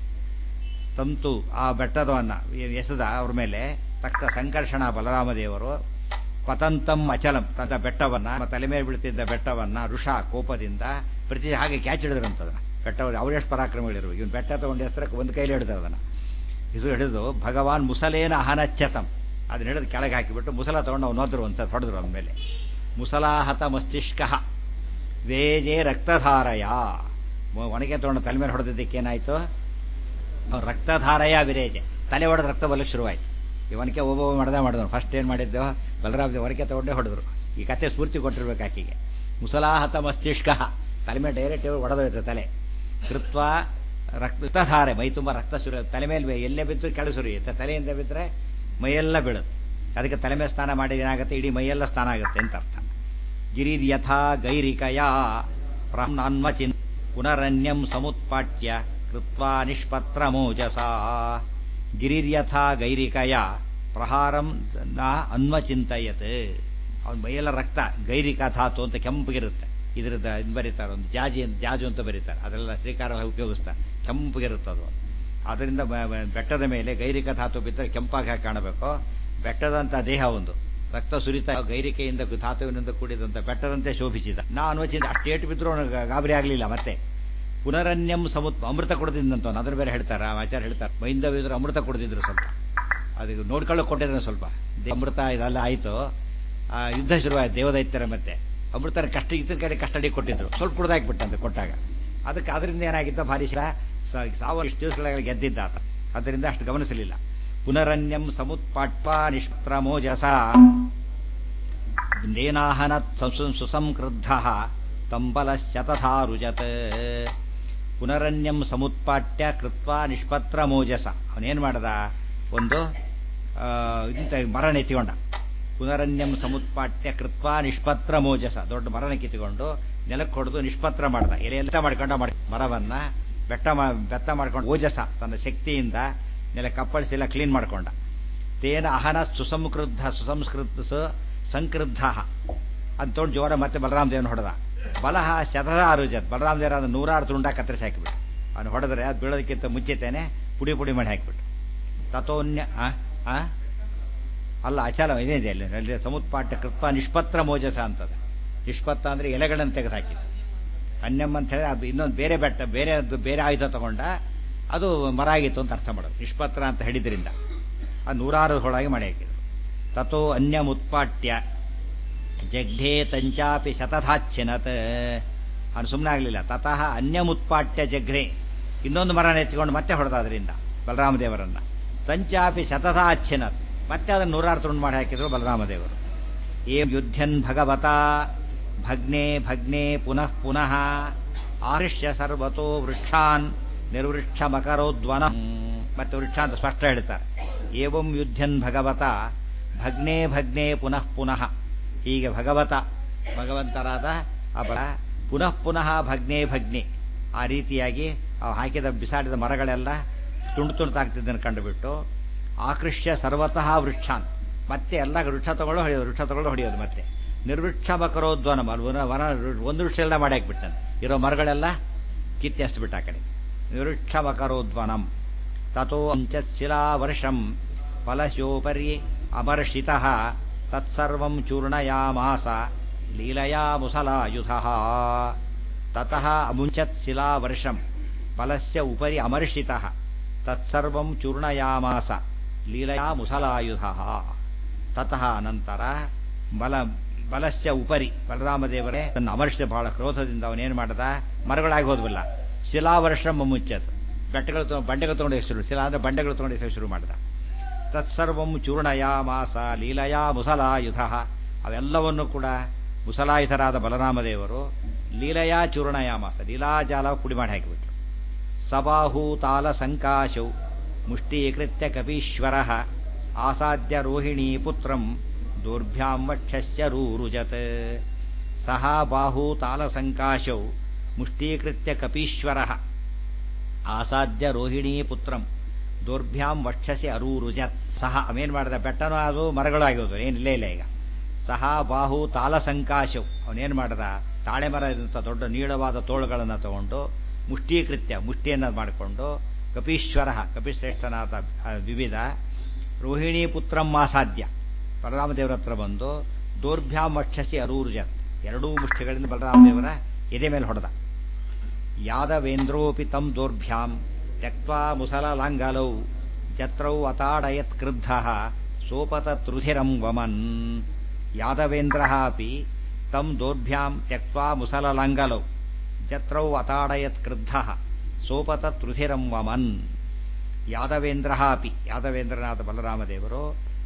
ತಂತು ಆ ಬೆಟ್ಟದವನ್ನ ಎಸೆದ ಅವ್ರ ಮೇಲೆ ತಕ್ಕ ಸಂಕರ್ಷಣ ಬಲರಾಮದೇವರು ಪತಂತಂ ಅಚಲಂ ತನ್ನ ಬೆಟ್ಟವನ್ನ ತಲೆ ಮೇಲೆ ಬೀಳ್ತಿದ್ದ ಬೆಟ್ಟವನ್ನ ಋಷ ಕೋಪದಿಂದ ಪ್ರತಿ ಹಾಗೆ ಕ್ಯಾಚ್ ಹಿಡಿದ್ರಂತದನ್ನ ಬೆಟ್ಟವನ್ನು ಅವರೆಷ್ಟು ಪರಾಕ್ರಮಗಳಿರು ಇವನು ಬೆಟ್ಟ ತಗೊಂಡು ಹೆಸರಕ್ಕೆ ಒಂದು ಕೈಲಿ ಹಿಡಿದ್ರು ಅದನ್ನ ಇದು ಹಿಡಿದು ಭಗವಾನ್ ಮುಸಲೇನ ಅಹನಚ್ಚತಂ ಅದನ್ನ ಹಿಡಿದು ಕೆಳಗೆ ಹಾಕಿಬಿಟ್ಟು ಮುಸಲ ತಗೊಂಡು ಅವ್ನು ಹೋದ್ರು ಅಂತ ಹೊಡೆದ್ರು ಅವನ ಮೇಲೆ ಮುಸಲಾಹತ ಮಸ್ತಿಷ್ಕ ವೇಜೆ ರಕ್ತಧಾರಯ ಒಣಗೆ ತಗೊಂಡು ತಲೆ ಮೇಲೆ ಹೊಡೆದಿದ್ದಕ್ಕೆ ಏನಾಯ್ತು ರಕ್ತಧಾರಯ ವಿರೇಜೆ ತಲೆ ಹೊಡೆದ ರಕ್ತ ಬಲಕ್ಕೆ ಶುರುವಾಯ್ತು ಇವನಿಗೆ ಒಬ್ಬ ಮಾಡ್ದ ಮಾಡಿದವನು ಫಸ್ಟ್ ಏನ್ ಮಾಡಿದ್ದು ಬಲರಾಮ ಹೊರಕೆ ತಗೊಂಡೇ ಹೊಡೆದ್ರು ಈ ಕತೆ ಸ್ಫೂರ್ತಿ ಕೊಟ್ಟಿರ್ಬೇಕು ಆಕೆಗೆ ಮುಸಲಾಹತ ಮಸ್ತಿಷ್ಕ ತಲೆ ಮೇಲೆ ಡೈರೆಕ್ಟ್ ಹೊಡೆದೋಯ್ತು ತಲೆ ಕೃತ್ವ ರಕ್ತಧಾರೆ ಮೈ ತುಂಬ ರಕ್ತ ಸುರಿ ತಲೆ ಮೇಲೆ ಎಲ್ಲೇ ಬಿದ್ದು ಕೆಳ ಸುರಿಯುತ್ತೆ ತಲೆಯಿಂದ ಬಿದ್ದರೆ ಮೈಯೆಲ್ಲ ಬೀಳುತ್ತೆ ಅದಕ್ಕೆ ತಲೆ ಮೇಲೆ ಸ್ನಾನ ಮಾಡಿ ಏನಾಗುತ್ತೆ ಇಡೀ ಮೈಯೆಲ್ಲ ಸ್ನಾನ ಆಗುತ್ತೆ ಅಂತ ಅರ್ಥ ಗಿರಿರ್ಯಥಾ ಗೈರಿಕಯ ಪ್ರಾನ್ವಚಿನ್ ಪುನರನ್ಯಂ ಸಮುತ್ಪಾಟ್ಯ ಕೃತ್ವಾ ನಿಷ್ಪತ್ರ ಮೋಜಸ ಗಿರಿರ್ಯಥಾ ಗೈರಿಕಯ ಪ್ರಹಾರಂ ನ ಅನ್ವಚಿಂತಯತ್ ಅವನ ಮೈಯೆಲ್ಲ ರಕ್ತ ಗೈರಿಕ ಧಾತು ಅಂತ ಕೆಂಪಗಿರುತ್ತೆ ಇದ್ರದ್ದು ಇದು ಬರೀತಾರೆ ಒಂದು ಜಾಜಿ ಅಂತ ಜಾಜು ಅಂತ ಬರೀತಾರೆ ಅದೆಲ್ಲ ಶ್ರೀಕಾರ ಉಪಯೋಗಿಸ್ತಾರೆ ಕೆಂಪಗಿರುತ್ತೆ ಅದು ಅದರಿಂದ ಬೆಟ್ಟದ ಮೇಲೆ ಗೈರಿಕ ಧಾತು ಬಿದ್ದರೆ ಕೆಂಪಾಗಿ ಕಾಣಬೇಕು ಬೆಟ್ಟದಂತ ದೇಹ ಒಂದು ರಕ್ತ ಸುರಿತ ಗೈರಿಕೆಯಿಂದ ಧಾತುವಿನಿಂದ ಕೂಡಿದಂತ ಬೆಟ್ಟದಂತೆ ಶೋಭಿಸಿದ ನಾ ಅನ್ವಚಿಂತ ಅಷ್ಟೇಟು ಬಿದ್ದರೂ ಗಾಬರಿ ಆಗಲಿಲ್ಲ ಮತ್ತೆ ಪುನರನ್ಯಂ ಸಮುತ್ ಅಮೃತ ಕೊಡದಿಂದಂತ ಅದ್ರ ಬೇರೆ ಹೇಳ್ತಾರ ಆಚಾರ್ಯ ಹೇಳ್ತಾರೆ ಮೈಂದ ಬಿದ್ರು ಅಮೃತ ಕೊಡದಿದ್ರು ಸ್ವಲ್ಪ ಅದು ನೋಡ್ಕೊಳ್ಳೋಕೆ ಕೊಟ್ಟಿದ್ರೆ ಸ್ವಲ್ಪ ಅಮೃತ ಇದೆಲ್ಲ ಆಯ್ತು ಆ ಯುದ್ಧ ಶುರುವಾಯ್ತು ದೇವದೈತ್ಯರ ಮತ್ತೆ ಅಮೃತರ ಕಷ್ಟ ಇದ್ರ ಕಡೆ ಕಸ್ಟಡಿ ಕೊಟ್ಟಿದ್ರು ಸ್ವಲ್ಪ ಕುಡ್ದಾಕ್ಬಿಟ್ಟಂತೆ ಕೊಟ್ಟಾಗ ಅದಕ್ಕೆ ಅದರಿಂದ ಏನಾಗಿದ್ದ ಭಾರಿ ಸಾವಿರ ಇಷ್ಟು ದಿವಸಗಳಲ್ಲಿ ಗೆದ್ದಿದ್ದ ಆತ ಅದರಿಂದ ಅಷ್ಟು ಗಮನಿಸಲಿಲ್ಲ ಪುನರನ್ಯಂ ಸಮುತ್ಪಾಟ್ವ ನಿಷ್ಪತ್ರ ಮೋಜಸ ನೇನಾಹನ ಸುಸಂಕ್ರುದ್ಧ ತಂಬಲಶತಥಾರುಜತ್ ಪುನರನ್ಯಂ ಸಮುತ್ಪಾಟ್ಯ ಕೃತ್ವ ನಿಷ್ಪತ್ರ ಮೋಜಸ ಅವನೇನ್ ಮಾಡ್ದ ಒಂದು ಇಂತ ಮರ ನೆತ್ತಿಕೊಂಡ ಪುನರನ್ಯಂ ಸಮುತ್ಪಾಟ್ಯ ಕೃತ್ವ ನಿಷ್ಪತ್ರ ಮೋಜಸ ದೊಡ್ಡ ಮರನ ಕಿತ್ತುಕೊಂಡು ನೆಲಕ್ಕೆ ಹೊಡೆದು ನಿಷ್ಪತ್ರ ಮಾಡ್ದ ಎಲೆಯೆಲ್ಲ ಮಾಡ್ಕೊಂಡ ಮಾಡಿ ಮರವನ್ನ ಬೆಟ್ಟ ಬೆತ್ತ ಮಾಡ್ಕೊಂಡು ಓಜಸ ತನ್ನ ಶಕ್ತಿಯಿಂದ ನೆಲ ಕಪ್ಪಳಿಸಿ ಎಲ್ಲ ಕ್ಲೀನ್ ಮಾಡ್ಕೊಂಡ ತೇನ ಅಹನ ಸುಸಂಕೃದ್ಧ ಸುಸಂಸ್ಕೃತ ಸಂಕೃದ್ಧ ಅಂತೋಡ್ ಜೋರ ಮತ್ತೆ ಬಲರಾಮ ದೇವನ ಹೊಡೆದ ಬಲಹ ಶತಧ ಅರುಜತ್ ಬಲರಾಮ ದೇವರ ಅದು ನೂರಾರು ತುಂಡ ಕತ್ತರಿಸಿ ಹಾಕಿಬಿಟ್ಟು ಅವನು ಹೊಡೆದ್ರೆ ಅದು ಬೀಳೋದಕ್ಕಿಂತ ಮುಂಚಿತೇನೆ ಪುಡಿ ಪುಡಿ ಮಾಡಿ ಹಾಕಿಬಿಟ್ಟು ತಥೋನ್ಯ ಆ ಅಲ್ಲ ಅಚಲ ಇದೇನಿದೆ ಅಲ್ಲಿ ಸಮುತ್ಪಾಠ ಕೃತ್ವ ನಿಷ್ಪತ್ರ ಮೋಜಸ ಅಂತದ ನಿಷ್ಪತ್ತ ಅಂದ್ರೆ ಎಲೆಗಳನ್ನು ತೆಗೆದು ಹಾಕಿದ್ದು ಅನ್ಯಮ್ ಅಂತ ಹೇಳಿ ಅದು ಇನ್ನೊಂದು ಬೇರೆ ಬೆಟ್ಟ ಬೇರೆ ಬೇರೆ ಆಯುಧ ತಗೊಂಡ ಅದು ಮರ ಆಗಿತ್ತು ಅಂತ ಅರ್ಥ ಮಾಡೋದು ನಿಷ್ಪತ್ರ ಅಂತ ಹೇಳಿದ್ರಿಂದ ಅದು ನೂರಾರು ಹೊಳಾಗಿ ಮಾಡಿ ಹಾಕಿದ್ರು ತಥೋ ಅನ್ಯಮುತ್ಪಾಟ್ಯ ಜಗ್ಧೇ ತಂಚಾಪಿ ಶತಧಾಚ್ಛಿನತ್ ಅವನು ಸುಮ್ಮನೆ ಆಗಲಿಲ್ಲ ತತಃ ಅನ್ಯಮುತ್ಪಾಟ್ಯ ಜಘ್ರೆ ಇನ್ನೊಂದು ಮರನ ಎತ್ಕೊಂಡು ಮತ್ತೆ ಹೊಡೆದ ಅದರಿಂದ ಬಲರಾಮದೇವರನ್ನ ತಂಚಾಪಿ ಶತಥ ಅಚ್ಛಿನ ಮತ್ತೆ ಅದನ್ನು ನೂರಾರು ತುಂಡು ಮಾಡಿ ಹಾಕಿದ್ರು ಬಲರಾಮದೇವರು ಏಂ ಯುದ್ಧನ್ ಭಗವತ ಭಗ್ನೆ ಭಗ್ನೆ ಪುನಃ ಪುನಃ ಆರುಷ್ಯ ಸರ್ವತೋ ವೃಕ್ಷಾನ್ ನಿರ್ವೃಕ್ಷ ಮಕರೋದ್ವನ ಮತ್ತೆ ವೃಕ್ಷ ಅಂತ ಸ್ಪಷ್ಟ ಹೇಳ್ತಾರೆ ಏವಂ ಯುದ್ಧನ್ ಭಗವತ ಭಗ್ನೆ ಭಗ್ನೆ ಪುನಃ ಪುನಃ ಹೀಗೆ ಭಗವತ ಭಗವಂತರಾದ ಅಬಲ ಪುನಃ ಪುನಃ ಭಗ್ನೆ ಭಗ್ನೆ ಆ ರೀತಿಯಾಗಿ ಅವು ಹಾಕಿದ ಬಿಸಾಡಿದ ಮರಗಳೆಲ್ಲ ತುಂಡು ತುಂಡ್ತಾಗ್ತಿದ್ದನ್ನು ಕಂಡುಬಿಟ್ಟು ಆಕೃಷ್ಯ ಸರ್ವತಃ ವೃಕ್ಷಾನ್ ಮತ್ತೆ ಎಲ್ಲ ವೃಕ್ಷ ತಗೊಳ್ಳೋ ಹೊಡೆಯೋದು ವೃಕ್ಷ ತಗೊಳ್ಳೋ ಹೊಡೆಯೋದು ಮತ್ತೆ ನಿರ್ವೃಕ್ಷ ಮಕರೋದ್ವನ ವನ ಒಂದು ವೃಕ್ಷ ಎಲ್ಲ ಮಾಡಿ ಹಾಕ್ಬಿಟ್ಟನು ಇರೋ ಮರಗಳೆಲ್ಲ ಕಿತ್ತೆಸ್ಬಿಟ್ಟ ಆ ಕಡೆ ನಿರ್ವೃಕ್ಷ ಮಕರೋದ್ವನಂ ತಥೋ ಅಂಚತ್ಶಿಲಾ ವರ್ಷಂ ಫಲಶೋಪರಿ ಅಮರ್ಷಿತ ತತ್ಸರ್ವಂ ಚೂರ್ಣಯಾಮಾಸ ಲೀಲಯಾ ಮುಸಲಾಯುಧ ತತಃ ಅಮುಂಚತ್ ಶಿಲಾವರ್ಷಂ ಫಲಸ್ಯ ಉಪರಿ ಅಮರ್ಷಿತ ತತ್ಸರ್ವಂ ಚೂರ್ಣಯಾಮಾಸ ಲೀಲಯಾ ಮುಸಲಾಯುಧ ತತಃ ಅನಂತರ ಬಲ ಬಲಸ್ಯ ಉಪರಿ ಬಲರಾಮದೇವರೇ ತನ್ನ ಅಮರ್ಷ ಬಹಳ ಕ್ರೋಧದಿಂದ ಅವನೇನು ಮಾಡದ ಮರಗಳಾಗಿ ಹೋದ್ವಲ್ಲ ಶಿಲಾವರ್ಷ ಮುಚ್ಚತ್ ಬೆಟ್ಟಗಳು ಬಂಡೆಗಳು ತಗೊಂಡು ಹೆಸರು ಶಿಲಾ ಅಂದ್ರೆ ಬಂಡೆಗಳು ತಗೊಂಡು ಹೆಸರು ಶುರು ಮಾಡಿದ ತತ್ಸರ್ವಂ ಚೂರ್ಣಯಾಮಾಸ ಲೀಲಯಾ ಮುಸಲಾಯುಧ ಅವೆಲ್ಲವನ್ನು ಕೂಡ ಮುಸಲಾಯುಧರಾದ ಬಲರಾಮದೇವರು ಲೀಲಯಾ ಚೂರ್ಣಯಾಮಾಸ ಲೀಲಾಜಾಲ ಪುಡಿ ಮಾಡಿ ಹಾಕಿಬಿಟ್ರು ಸಬಾಹು ತಾಲ ಸಂಕಾಶೌ ಮುಷ್ಟೀಕೃತ್ಯ ಕಪೀಶ್ವರ ಆಸಾದ್ಯ ರೋಹಿಣೀ ಪುತ್ರಂ ದೌರ್ಭ್ಯಾಂ ವಕ್ಷಸ್ಯ ರೂರುಜತ್ ಸಹ ಬಾಹು ತಾಲ ಸಂಕಾಶೌ ಮುಷ್ಟೀಕೃತ್ಯ ಕಪೀಶ್ವರ ಆಸಾದ್ಯ ರೋಹಿಣೀ ಪುತ್ರಂ ದೌರ್ಭ್ಯಾಂ ವಕ್ಷಸಿ ಅರೂರುಜತ್ ಸಹ ಅವೇನ್ ಮಾಡಿದ ಬೆಟ್ಟನೂ ಅದು ಮರಗಳು ಆಗೋದು ಏನಿಲ್ಲೇ ಇಲ್ಲ ಈಗ ಸಹ ಬಾಹು ತಾಲ ಸಂಕಾಶವು ಅವನೇನು ಮಾಡಿದ ತಾಳೆ ಮರ ಇದ್ದಂಥ ದೊಡ್ಡ ನೀಳವಾದ ತೋಳುಗಳನ್ನು ತಗೊಂಡು ಮುಷ್ಟೀಕೃತ್ಯ ಮುಷ್ಟಿಯನ್ನು ಮಾಡಿಕೊಂಡು ಕಪೀಶ್ವರ ಕಪಿಶ್ರೇಷ್ಠನಾದ ವಿವಿಧ ರೋಹಿಣಿ ಪುತ್ರಂ ಮಾಸಾಧ್ಯ ಬಲರಾಮದೇವರ ಹತ್ರ ಬಂದು ದೌರ್ಭ್ಯಾಂ ವಕ್ಷಸಿ ಅರೂರುಜತ್ ಎರಡೂ ಮುಷ್ಟಿಗಳಿಂದ ಬಲರಾಮದೇವರ ಎದೆ ಮೇಲೆ ಹೊಡೆದ ಯಾದವೇಂದ್ರೋಪಿ ತಂ ದೌರ್ಭ್ಯಾಂ ತ್ಯಕ್ವಾ ಮುಸಲಲಾಂಗಲೌ ಜತ್ರೌ ಅತಾಡಯತ್ ಕ್ರುದ್ಧ ಸೋಪತೃಧಿರಂ ವಮನ್ ಯಾದವೇಂದ್ರ ಅಪಿ ತಂ ದೌರ್ಭ್ಯಾಂ ತ್ಯಕ್ವಾ ಮುಸಲಲಾಂಗಲೌ ಜತ್ರೌ ಅತಾಡಯತ್ ಕ್ರುದ್ಧ ಸೋಪತೃಧಿರಂ ವಮನ್ ಯಾದವೇಂದ್ರ ಅಪಿ ಯಾದವೇಂದ್ರನಾದ ಬಲರಾಮದೇವರು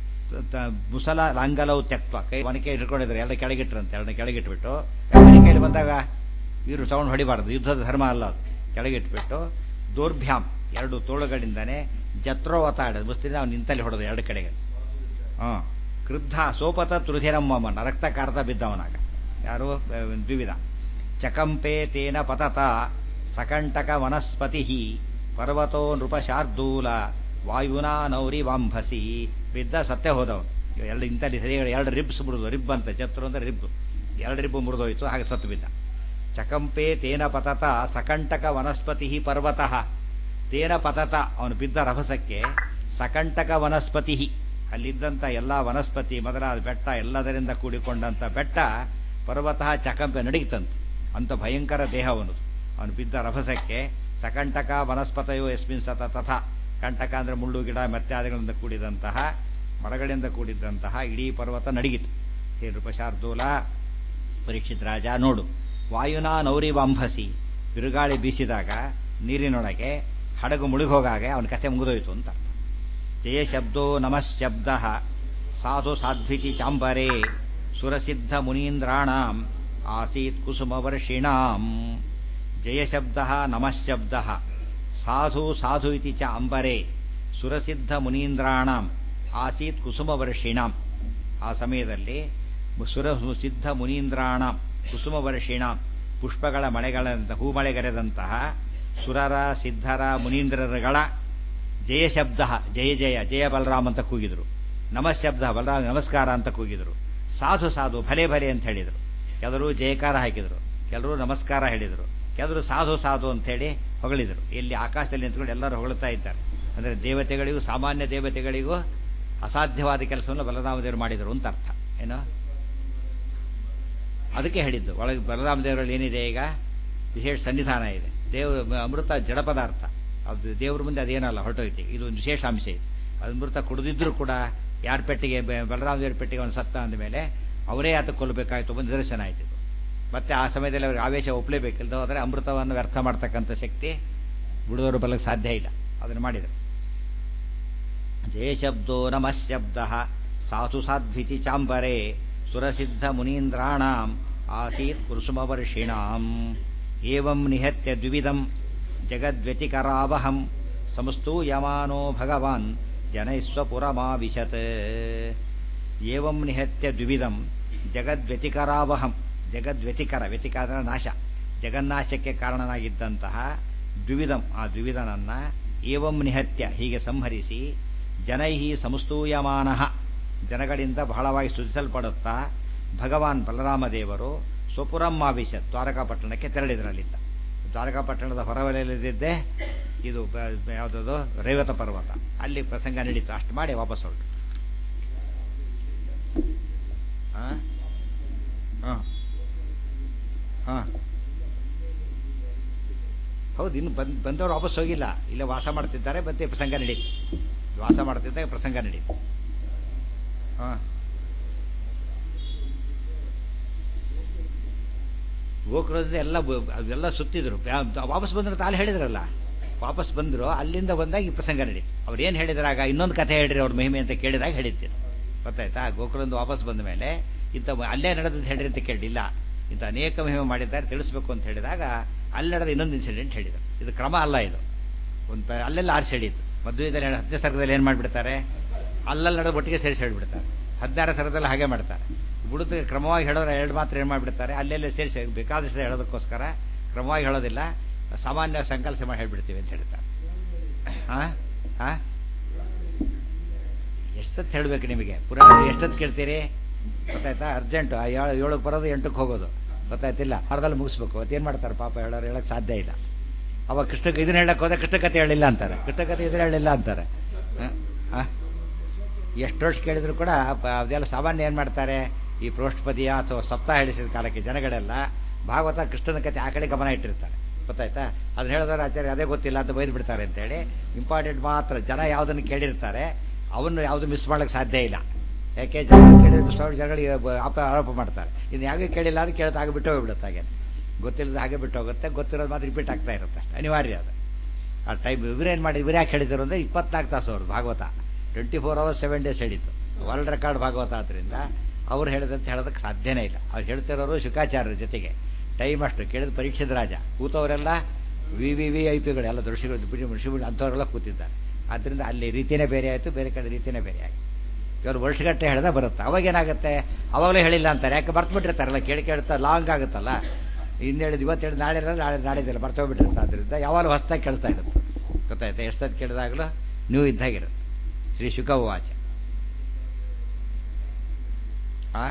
ಮುಸಲ ಲಾಂಗಲವು ತ್ಯಕ್ವ ಕೈ ಒನಕೆ ಇಟ್ಕೊಂಡಿದ್ರು ಎಲ್ಲ ಕೆಳಗಿಟ್ರಂತೆ ಎರಡನ್ನ ಕೆಳಗಿಟ್ಬಿಟ್ಟು ಕೈಲಿ ಬಂದಾಗ ಇವರು ಸೌಂಡ್ ಹೊಡಿಬಾರ್ದು ಯುದ್ಧದ ಧರ್ಮ ಅಲ್ಲ ಅದು ಕೆಳಗಿಟ್ಬಿಟ್ಟು ದೌರ್ಭ್ಯಾಂ ಎರಡು ತೋಳುಗಳಿಂದಾನೆ ಜತ್ರೋ ಒತ್ತಾಡ ಮುಸ್ತಿನ ಅವ್ನು ನಿಂತಲ್ಲಿ ಹೊಡೆದು ಎರಡು ಕಡೆಗೆ ಹಾ ಕ್ರುದ್ಧ ಸೋಪತ ತೃಧಿರಮ್ಮನ ರಕ್ತ ಕಾರ್ತ ಬಿದ್ದವನಾಗ ಯಾರು ದ್ವಿವಿಧ ಚಕಂಪೆ ತೇನ ಪತತ ಸಕಂಟಕ ವನಸ್ಪತಿ ಪರ್ವತೋ ನೃಪಶಾರ್ದೂಲ ವಾಯುನಾ ನೌರಿ ವಾಂಭಸಿ ಬಿದ್ದ ಸತ್ಯ ಹೋದವನು ಎರಡು ಇಂಥಲ್ಲಿ ಸರಿ ಎರಡು ರಿಬ್ಸ್ ಮುರಿದು ರಿಬ್ ಅಂತ ಚತ್ರು ಅಂದ್ರೆ ರಿಬ್ ಎರಡು ರಿಬ್ಬು ಮುರಿದೋಯ್ತು ಹಾಗೆ ಸತ್ತು ಬಿದ್ದ ಚಕಂಪೆ ತೇನ ಪತತ ಸಕಂಟಕ ವನಸ್ಪತಿ ಪರ್ವತಃ ತೇನ ಪತತ ಅವನು ಬಿದ್ದ ರಭಸಕ್ಕೆ ಸಕಂಟಕ ವನಸ್ಪತಿ ಅಲ್ಲಿದ್ದಂಥ ಎಲ್ಲ ವನಸ್ಪತಿ ಮೊದಲಾದ ಬೆಟ್ಟ ಎಲ್ಲದರಿಂದ ಕೂಡಿಕೊಂಡಂಥ ಬೆಟ್ಟ ಪರ್ವತಃ ಚಕಂಪೆ ನಡೀತಂತೆ ಅಂತ ಭಯಂಕರ ದೇಹವನು ಅವನು ಬಿದ್ದ ರಭಸಕ್ಕೆ ಸಕಂಟಕ ವನಸ್ಪತಯೋ ಯಸ್ಮಿನ್ ಸತ ತಥಾ ಕಂಟಕ ಅಂದ್ರೆ ಮುಳ್ಳು ಗಿಡ ಮೆತ್ತಾದಿಗಳಿಂದ ಕೂಡಿದಂತಹ ಮರಗಳಿಂದ ಕೂಡಿದಂತಹ ಇಡೀ ಪರ್ವತ ನಡಗಿತು ಹೇ ನೃಪಶಾರ್ದೂಲ ಪರೀಕ್ಷಿತ್ ರಾಜ ನೋಡು ವಾಯುನಾ ನೌರಿ ವಾಂಭಸಿ ಬಿರುಗಾಳಿ ಬೀಸಿದಾಗ ನೀರಿನೊಳಗೆ ಹಡಗು ಮುಳುಗೋಗಾಗ ಅವನ ಕಥೆ ಮುಗಿದೋಯ್ತು ಅಂತ ಜಯ ಶಬ್ದೋ ನಮಃಶಬ್ದ ಸಾಧು ಸಾಧ್ವಿತಿ ಚಾಂಬರೇ ಸುರಸಿದ್ಧ ಮುನೀಂದ್ರಾಣಾಂ ಆಸೀತ್ ಕುಸುಮವರ್ಷಿಣಾಂ ಜಯ ಶಬ್ದ ನಮಃಶಬ್ದ ಸಾಧು ಸಾಧು ಇತಿ ಚ ಅಂಬರೆ ಸುರಸಿದ್ಧ ಮುನೀಂದ್ರಾಣಾಂ ಆಸೀತ್ ಕುಸುಮವರ್ಷಿಣಾಂ ಆ ಸಮಯದಲ್ಲಿ ಸುರ ಸಿದ್ಧ ಮುನೀಂದ್ರಾಣಾಂ ಕುಸುಮವರ್ಷಿಣಾಂ ಪುಷ್ಪಗಳ ಮಳೆಗಳಂತ ಹೂಮಳೆಗರೆದಂತಹ ಸುರರ ಸಿದ್ಧರ ಮುನೀಂದ್ರರುಗಳ ಜಯ ಶಬ್ದ ಜಯ ಜಯ ಜಯ ಬಲರಾಮ್ ಅಂತ ಕೂಗಿದ್ರು ನಮಃಶಬ್ದ ಬಲರಾಮ್ ನಮಸ್ಕಾರ ಅಂತ ಕೂಗಿದ್ರು ಸಾಧು ಸಾಧು ಭಲೆ ಭಲೆ ಅಂತ ಹೇಳಿದರು ಕೆಲವರು ಜಯಕಾರ ಹಾಕಿದರು ಕೆಲವರು ನಮಸ್ಕಾರ ಹೇಳಿದರು ಕೆಲವರು ಸಾಧು ಸಾಧು ಅಂತ ಹೇಳಿ ಹೊಗಳಿದರು ಇಲ್ಲಿ ಆಕಾಶದಲ್ಲಿ ನಿಂತ್ಕೊಂಡು ಎಲ್ಲರೂ ಹೊಗಳ್ತಾ ಇದ್ದಾರೆ ಅಂದ್ರೆ ದೇವತೆಗಳಿಗೂ ಸಾಮಾನ್ಯ ದೇವತೆಗಳಿಗೂ ಅಸಾಧ್ಯವಾದ ಕೆಲಸವನ್ನು ಬಲರಾಮದೇವರು ಮಾಡಿದರು ಅಂತ ಅರ್ಥ ಏನೋ ಅದಕ್ಕೆ ಹೇಳಿದ್ದು ಒಳಗೆ ಬಲರಾಮದೇವರಲ್ಲಿ ಏನಿದೆ ಈಗ ವಿಶೇಷ ಸನ್ನಿಧಾನ ಇದೆ ದೇವರು ಅಮೃತ ಜಡ ಪದಾರ್ಥ ಅದು ದೇವ್ರ ಮುಂದೆ ಅದೇನಲ್ಲ ಹೊರಟೋಯ್ತು ಇದು ಒಂದು ವಿಶೇಷ ಅಂಶ ಇದೆ ಅಮೃತ ಕುಡಿದಿದ್ರು ಕೂಡ ಯಾರ ಪೆಟ್ಟಿಗೆ ಬಲರಾಮದೇವರ ಪೆಟ್ಟಿಗೆ ಅವನು ಸತ್ತ ಅಂದಮೇಲೆ ಅವರೇ ಆತ ಕೊಲ್ಲಬೇಕಾಯ್ತು ಒಂದು ನಿದರ್ಶನ ಆಯ್ತು ಮತ್ತೆ ಆ ಸಮಯದಲ್ಲಿ ಅವ್ರಿಗೆ ಆವೇಶ ಒಪ್ಪಲೇಬೇಕಿಲ್ದ ಹೋದರೆ ಅಮೃತವನ್ನು ವ್ಯರ್ಥ ಮಾಡ್ತಕ್ಕಂಥ ಶಕ್ತಿ ಬಿಡುವರು ಬಲಕ್ಕೆ ಸಾಧ್ಯ ಇಲ್ಲ ಅದನ್ನು ಮಾಡಿದರು ಜಯಶಬ್ದೋ ನಮಃಶಬ್ದ ಸಾಧು ಸಾಧ್ವಿತಿ ಚಾಂಬರೆ ಸುರಸಿದ್ಧ ಮುನೀಂದ್ರಾಣಾಂ ಆಸೀತ್ ಕುಸುಮವರ್ಷಿಣಾಂ ಏವಂ ನಿಹತ್ಯ ದ್ವಿವಿಧಂ ಜಗದ್ವ್ಯತಿಕರಾವಹಂ ಸಂಸ್ತೂಯಮಾನೋ ಭಗವಾನ್ ಜನೈಸ್ವಪುರಮಾವಿಶತ್ ಏವಂ ನಿಹತ್ಯ ದ್ವಿವಿಧಂ ಜಗದ್ವ್ಯತಿಕರಾವಹಂ ಜಗದ್ವ್ಯತಿಕರ ವ್ಯತಿಕರ ನಾಶ ಜಗನ್ನಾಶಕ್ಕೆ ಕಾರಣನಾಗಿದ್ದಂತಹ ದ್ವಿವಿಧಂ ಆ ದ್ವಿವಿಧನನ್ನ ಏವಂ ನಿಹತ್ಯ ಹೀಗೆ ಸಂಹರಿಸಿ ಜನೈಹಿ ಸಂಸ್ತೂಯಮಾನ ಜನಗಳಿಂದ ಬಹಳವಾಗಿ ಸ್ತುತಿಸಲ್ಪಡುತ್ತಾ ಭಗವಾನ್ ಬಲರಾಮ ದೇವರು ಸ್ವಪುರಂ ಆವಿಶ ದ್ವಾರಕಾಪಟ್ಟಣಕ್ಕೆ ತೆರಳಿದ್ರಲ್ಲಿದ್ದ ದ್ವಾರಕಾಪಟ್ಟಣದ ಹೊರವಲಯಲ್ಲಿದ್ದೇ ಇದು ಯಾವುದದು ರೇವತ ಪರ್ವತ ಅಲ್ಲಿ ಪ್ರಸಂಗ ನಡೀತು ಅಷ್ಟು ಮಾಡಿ ವಾಪಸ್ ಹೊರಟು ಹಾಂ ಹಾಂ ಹಾಂ ಹೌದು ಇನ್ನು ಬಂದ್ ಬಂದವರು ವಾಪಸ್ ಹೋಗಿಲ್ಲ ಇಲ್ಲೇ ವಾಸ ಮಾಡ್ತಿದ್ದಾರೆ ಮತ್ತೆ ಪ್ರಸಂಗ ನಡೀತು ವಾಸ ಮಾಡ್ತಿದ್ದಾಗ ಪ್ರಸಂಗ ನಡೀತು ಹಾಂ ಗೋಕುಲದಿಂದ ಎಲ್ಲ ಅದೆಲ್ಲ ಸುತ್ತಿದ್ರು ವಾಪಸ್ ಬಂದ್ರು ತಾಲೆ ಹೇಳಿದ್ರಲ್ಲ ವಾಪಸ್ ಬಂದ್ರು ಅಲ್ಲಿಂದ ಬಂದಾಗ ಈ ಪ್ರಸಂಗ ನಡೀತು ಅವ್ರು ಏನು ಹೇಳಿದ್ರಾಗ ಇನ್ನೊಂದು ಕಥೆ ಹೇಳ್ರಿ ಅವ್ರ ಮಹಿಮೆ ಅಂತ ಕೇಳಿದಾಗ ಹೇಳಿದ್ದೀರಿ ಗೊತ್ತಾಯ್ತಾ ಗೋಕುಲದಿಂದ ವಾಪಸ್ ಬಂದ ಮೇಲೆ ಇಂಥ ಅಲ್ಲೇ ನಡೆದಂತ ಹೇಳ್ರಿ ಅಂತ ಕೇಳಿಲ್ಲ ಇಂಥ ಅನೇಕ ಮಹಿಮೆ ಮಾಡಿದ್ದಾರೆ ತಿಳಿಸ್ಬೇಕು ಅಂತ ಹೇಳಿದಾಗ ಅಲ್ಲಿ ನಡೆದ ಇನ್ನೊಂದು ಇನ್ಸಿಡೆಂಟ್ ಹೇಳಿದರು ಇದು ಕ್ರಮ ಅಲ್ಲ ಇದು ಒಂದು ಅಲ್ಲೆಲ್ಲ ಆರಿಸಿ ಹಿಡಿಯಿತು ಮದುವೆದಲ್ಲಿ ಹತ್ತನೇ ಸರ್ಗದಲ್ಲಿ ಏನು ಮಾಡಿಬಿಡ್ತಾರೆ ಅಲ್ಲಲ್ಲಿ ನಡೆದ ಒಟ್ಟಿಗೆ ಸೇರಿಸಿ ಹೇಳ್ಬಿಡ್ತಾರೆ ಹದಿನಾರು ಸರ್ಗದಲ್ಲಿ ಹಾಗೆ ಮಾಡ್ತಾರೆ ಬುಡದ ಕ್ರಮವಾಗಿ ಹೇಳೋರು ಎರಡು ಮಾತ್ರ ಏನು ಮಾಡಿಬಿಡ್ತಾರೆ ಅಲ್ಲೆಲ್ಲೇ ಸೇರಿಸಿ ಬೇಕಾದಷ್ಟು ಹೇಳೋದಕ್ಕೋಸ್ಕರ ಕ್ರಮವಾಗಿ ಹೇಳೋದಿಲ್ಲ ಸಾಮಾನ್ಯ ಸಂಕಲ್ಸ ಮಾಡಿ ಹೇಳ್ಬಿಡ್ತೀವಿ ಅಂತ ಹೇಳ್ತಾರೆ ಹಾಂ ಹಾಂ ಎಷ್ಟೊತ್ತು ಹೇಳಬೇಕು ನಿಮಗೆ ಪುರಾಣ ಎಷ್ಟೊತ್ತು ಕೇಳ್ತೀರಿ ಗೊತ್ತಾಯ್ತಾ ಅರ್ಜೆಂಟು ಏಳು ಏಳಕ್ಕೆ ಬರೋದು ಎಂಟಕ್ಕೆ ಹೋಗೋದು ಗೊತ್ತಾಯ್ತಿಲ್ಲ ಅರ್ಧಲ್ಲಿ ಮುಗಿಸ್ಬೇಕು ಅವತ್ತೇನು ಮಾಡ್ತಾರೆ ಪಾಪ ಹೇಳೋರು ಹೇಳಕ್ಕೆ ಸಾಧ್ಯ ಇಲ್ಲ ಅವಾಗ ಕೃಷ್ಣ ಇದನ್ನ ಹೇಳಕ್ಕೆ ಹೋದ್ರೆ ಕೃಷ್ಣ ಕಥೆ ಹೇಳಿಲ್ಲ ಅಂತಾರೆ ಕೃಷ್ಣ ಕಥೆ ಇದನ್ನ ಹೇಳಿಲ್ಲ ಅಂತಾರೆ ಎಷ್ಟು ವರ್ಷ ಕೇಳಿದ್ರು ಕೂಡ ಅದೆಲ್ಲ ಸಾಮಾನ್ಯ ಏನು ಮಾಡ್ತಾರೆ ಈ ಪ್ರೋಷ್ಠಪದಿಯ ಅಥವಾ ಸಪ್ತಾಹ ಹೇಳಿಸಿದ ಕಾಲಕ್ಕೆ ಜನಗಳೆಲ್ಲ ಭಾಗವತ ಕೃಷ್ಣನ ಕಥೆ ಆ ಕಡೆ ಗಮನ ಇಟ್ಟಿರ್ತಾರೆ ಗೊತ್ತಾಯ್ತಾ ಅದನ್ನ ಹೇಳಿದ್ರೆ ಆಚಾರ್ಯ ಅದೇ ಗೊತ್ತಿಲ್ಲ ಅಂತ ಬೈದು ಬಿಡ್ತಾರೆ ಅಂತೇಳಿ ಇಂಪಾರ್ಟೆಂಟ್ ಮಾತ್ರ ಜನ ಯಾವುದನ್ನು ಕೇಳಿರ್ತಾರೆ ಅವನ್ನು ಯಾವುದು ಮಿಸ್ ಮಾಡಕ್ಕೆ ಸಾಧ್ಯ ಇಲ್ಲ ಯಾಕೆ ಜನ ಕೇಳಿದ್ರೆ ಮಿಸ್ ಮಾಡಿ ಜನಗಳಿಗೆ ಆಪ ಆರೋಪ ಮಾಡ್ತಾರೆ ಇನ್ನು ಯಾಕೆ ಕೇಳಿಲ್ಲ ಅದು ಕೇಳ್ತಾ ಹಾಗೆ ಬಿಟ್ಟು ಹೋಗ್ಬಿಡುತ್ತೆ ಹಾಗೆ ಗೊತ್ತಿಲ್ಲದ ಹಾಗೆ ಬಿಟ್ಟು ಹೋಗುತ್ತೆ ಗೊತ್ತಿರೋದು ಮಾತ್ರ ರಿಪೀಟ್ ಆಗ್ತಾ ಇರುತ್ತೆ ಅಷ್ಟೇ ಅನಿವಾರ್ಯ ಅದು ಆ ಟೈಮ್ ಇವರೇನು ಮಾಡಿ ಇವ್ರು ಯಾಕೆ ಹೇಳಿದ್ರು ಅಂದರೆ ಇಪ್ಪತ್ನಾಲ್ಕು ತಾಸು ಅವ್ರದ್ದು Bhagavata twenty four hours seven days ಹೇಳಿತ್ತು ವರ್ಲ್ಡ್ ರೆಕಾರ್ಡ್ ಭಾಗವತ ಆದ್ದರಿಂದ ಅವ್ರು ಹೇಳಿದಂತ ಹೇಳೋದಕ್ಕೆ ಸಾಧ್ಯನೇ ಇಲ್ಲ ಅವ್ರು ಹೇಳ್ತಿರೋರು ಶುಕಾಚಾರ್ಯರ ಜೊತೆಗೆ ಟೈಮ್ ಅಷ್ಟು ಕೇಳಿದ ಪರೀಕ್ಷಿತ ರಾಜ ಕೂತವರೆಲ್ಲ ವಿ ವಿ ವಿ ಐ ಪಿಗಳು ಎಲ್ಲ ಋಷಿಗಳು ಋಷಿಗಳು ಅಂಥವರೆಲ್ಲ ಕೂತಿದ್ದಾರೆ ಆದ್ದರಿಂದ ಅಲ್ಲಿ ರೀತಿಯೇ ಬೇರೆ ಆಯಿತು ಬೇರೆ ಕಡೆ ರೀತಿಯೇ ಬೇರೆ ಆಯಿತು ಇವರು ವರ್ಷಗಟ್ಟೆ ಹೇಳ್ದ ಬರುತ್ತೆ ಅವಾಗ ಏನಾಗುತ್ತೆ ಅವಾಗಲೇ ಹೇಳಿಲ್ಲ ಅಂತಾರೆ ಯಾಕೆ ಬರ್ತ್ಬಿಟ್ಟಿರ್ತಾರಲ್ಲ ಕೇಳಿ ಕೇಳ್ತಾ ಲಾಂಗ್ ಆಗುತ್ತಲ್ಲ ಹಿಂದೆ ಹೇಳಿದ್ ಇವತ್ತು ಹೇಳಿದ್ ನಾಳೆ ನಾಳೆ ನಾಳೆದಿಲ್ಲ ಬರ್ತೋಗ್ಬಿಟ್ಟಿರುತ್ತೆ ಆದ್ದರಿಂದ ಯಾವಾಗಲೂ ಹೊಸ್ದಾಗಿ ಕೇಳ್ತಾ ಇರುತ್ತೆ ಗೊತ್ತಾಯ್ತಾ ಎಷ್ಟೊತ್ತು ಕೇಳಿದಾಗಲೂ ನೀವು ಇದ್ದಾಗಿರುತ್ತೆ ಶ್ರೀ ಶುಕವಾಚ ಆ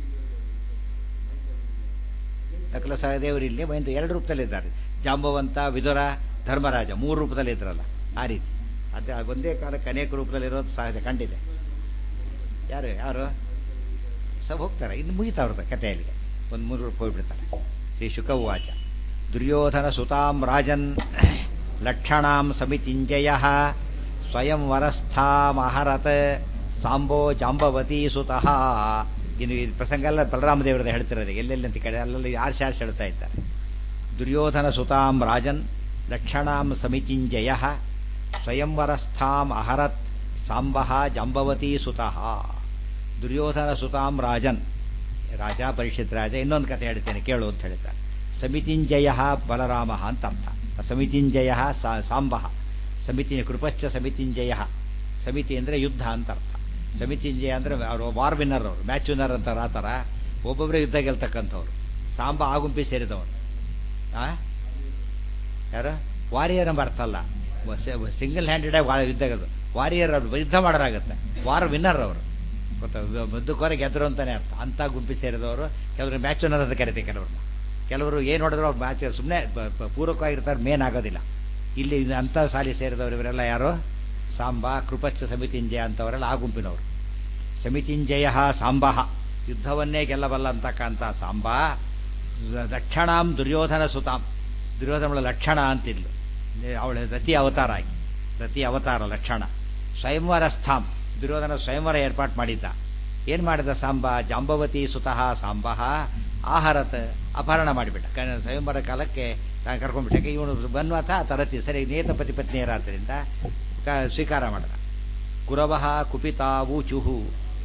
ನಕಲ ಸಹದೇವರು ಇಲ್ಲಿ ಒಂದು ಎರಡು ರೂಪದಲ್ಲಿದ್ದಾರೆ ಜಾಂಬವಂತ ವಿದುರ ಧರ್ಮರಾಜ ಮೂರು ರೂಪದಲ್ಲಿ ಇದ್ರಲ್ಲ ಆ ರೀತಿ ಅದೇ ಒಂದೇ ಕಾಲಕ್ಕೆ ಅನೇಕ ರೂಪದಲ್ಲಿರೋದು ಸಹಜ ಕಂಡಿದೆ ಯಾರು ಯಾರು ಸಬ್ ಹೋಗ್ತಾರೆ ಇನ್ನು ಮುಗಿತಾ ಅವ್ರದ್ದು ಕಥೆಯಲ್ಲಿ ಒಂದು ಮೂರು ರೂಪ ಹೋಗ್ಬಿಡ್ತಾರೆ ಶ್ರೀ ಶುಕವಾಚ ದುರ್ಯೋಧನ ಸುತಾಂ ರಾಜನ್ ಲಕ್ಷಣಾಂ ಸಮಿತಿಂಜಯ ಸ್ವಯಂ ವರಸ್ಥಾಮಹರತ್ ಸಾಂಬೋ ಜಾಂಬವತಿ ಸುತಃ ಇನ್ನು ಈ ಪ್ರಸಂಗ ಎಲ್ಲ ಬಲರಾಮದೇವರದ ಹೇಳ್ತಿರೋದು ಎಲ್ಲೆಲ್ಲಿ ಅಂತ ಕೇಳಿ ಅಲ್ಲೆಲ್ಲ ಆರ್ಸಿ ಆರ್ಸಿ ಹೇಳ್ತಾ ಇದ್ದಾರೆ ದುರ್ಯೋಧನ ಸುತಾಂ ರಾಜನ್ ಲಕ್ಷಣಾಂ ಸಮಿತಿಂಜಯ ಸ್ವಯಂವರಸ್ಥಾಂ ಅಹರತ್ ಸಾಂಬ ಜಾಂಬವತಿ ಸುತಃ ದುರ್ಯೋಧನ ಸುತಾಂ ರಾಜನ್ ರಾಜ ಪರೀಕ್ಷಿತ್ ರಾಜ ಇನ್ನೊಂದು ಕಥೆ ಹೇಳ್ತೇನೆ ಕೇಳು ಅಂತ ಹೇಳ್ತಾರೆ ಸಮಿತಿಂಜಯ ಬಲರಾಮ ಅಂತ ಅರ್ಥ ಸಮಿತಿಂಜಯ ಸಾಂಬ ಸಮಿತಿ ಕೃಪಶ್ಚ ಸಮಿತಿಂಜಯ ಸಮಿತಿ ಅಂದರೆ ಯುದ್ಧ ಅಂತ ಅರ್ಥ ಸಮಿತಿಂಜಯ ಅಂದರೆ ಅವರು ವಾರ್ ವಿನ್ನರ್ ಅವರು ಮ್ಯಾಚ್ ವಿನ್ನರ್ ಅಂತಾರೆ ಆ ಥರ ಒಬ್ಬೊಬ್ಬರೇ ಯುದ್ಧ ಗೆಲ್ತಕ್ಕಂಥವ್ರು ಸಾಂಬ ಆಗುಂಪಿ ಸೇರಿದವನು ಆ ಯಾರು ವಾರಿಯರ್ ಎಂಬ ಅರ್ಥ ಅಲ್ಲ ಸಿಂಗಲ್ ಹ್ಯಾಂಡೆಡ್ ಆಗಿ ಯುದ್ಧ ವಾರಿಯರ್ ಅವರು ಯುದ್ಧ ಮಾಡೋರಾಗುತ್ತೆ ವಾರ್ ವಿನ್ನರ್ ಅವರು ಗೊತ್ತಾ ಮುದ್ದುಕೋರೆ ಗೆದ್ರು ಅಂತಾನೆ ಅರ್ಥ ಅಂತ ಗುಂಪಿ ಸೇರಿದವರು ಕೆಲವರು ಮ್ಯಾಚ್ ವಿನ್ನರ್ ಅಂತ ಕರಿತೀವಿ ಕೆಲವ್ರನ್ನ ಕೆಲವರು ಏನು ನೋಡಿದ್ರು ಅವ್ರು ಮ್ಯಾಚ್ ಸುಮ್ಮನೆ ಪೂರಕವಾಗಿರ್ತಾರೆ ಮೇನ್ ಆಗೋದಿಲ್ಲ ಇಲ್ಲಿ ಅಂಥ ಸಾಲಿ ಸೇರಿದವರು ಇವರೆಲ್ಲ ಯಾರು ಸಾಂಬ ಕೃಪಚ್ಚ ಸಮಿತಿಂಜಯ ಅಂತವರೆಲ್ಲ ಆ ಗುಂಪಿನವರು ಸಮಿತಿಂಜಯ ಸಾಂಬ ಯುದ್ಧವನ್ನೇ ಗೆಲ್ಲಬಲ್ಲ ಅಂತಕ್ಕಂಥ ಸಾಂಬ ಲಕ್ಷಣಾಂ ದುರ್ಯೋಧನ ಸುತಾಂ ದುರ್ಯೋಧನಳ ಲಕ್ಷಣ ಅಂತಿದ್ಲು ಅವಳ ರತಿ ಅವತಾರ ಆಗಿ ರತಿ ಅವತಾರ ಲಕ್ಷಣ ಸ್ವಯಂವರ ಸ್ಥಾಂ ದುರ್ಯೋಧನ ಸ್ವಯಂವರ ಏರ್ಪಾಟ್ ಮಾಡಿದ್ದ ಏನ್ ಮಾಡಿದ ಸಾಂಬ ಜಾಂಬವತಿ ಸುತಃ ಸಾಂಬ ಆಹಾರತ ಅಪಹರಣ ಮಾಡಿಬಿಟ್ಟ ಕ- ಸ್ವಯಂವರ ಕಾಲಕ್ಕೆ ನಾನು ಕರ್ಕೊಂಡ್ಬಿಟ್ಟೆ ಯಾಕೆ ಇವನು ಬನ್ವಾತ ತರತಿ ಸರಿ ನೇತ ಪತಿ ಪತ್ನಿಯರಾದ್ದರಿಂದ ಕ- ಸ್ವೀಕಾರ ಮಾಡಿದ ಕುರವಃ ಕುಪಿತಾವೂಚುಹು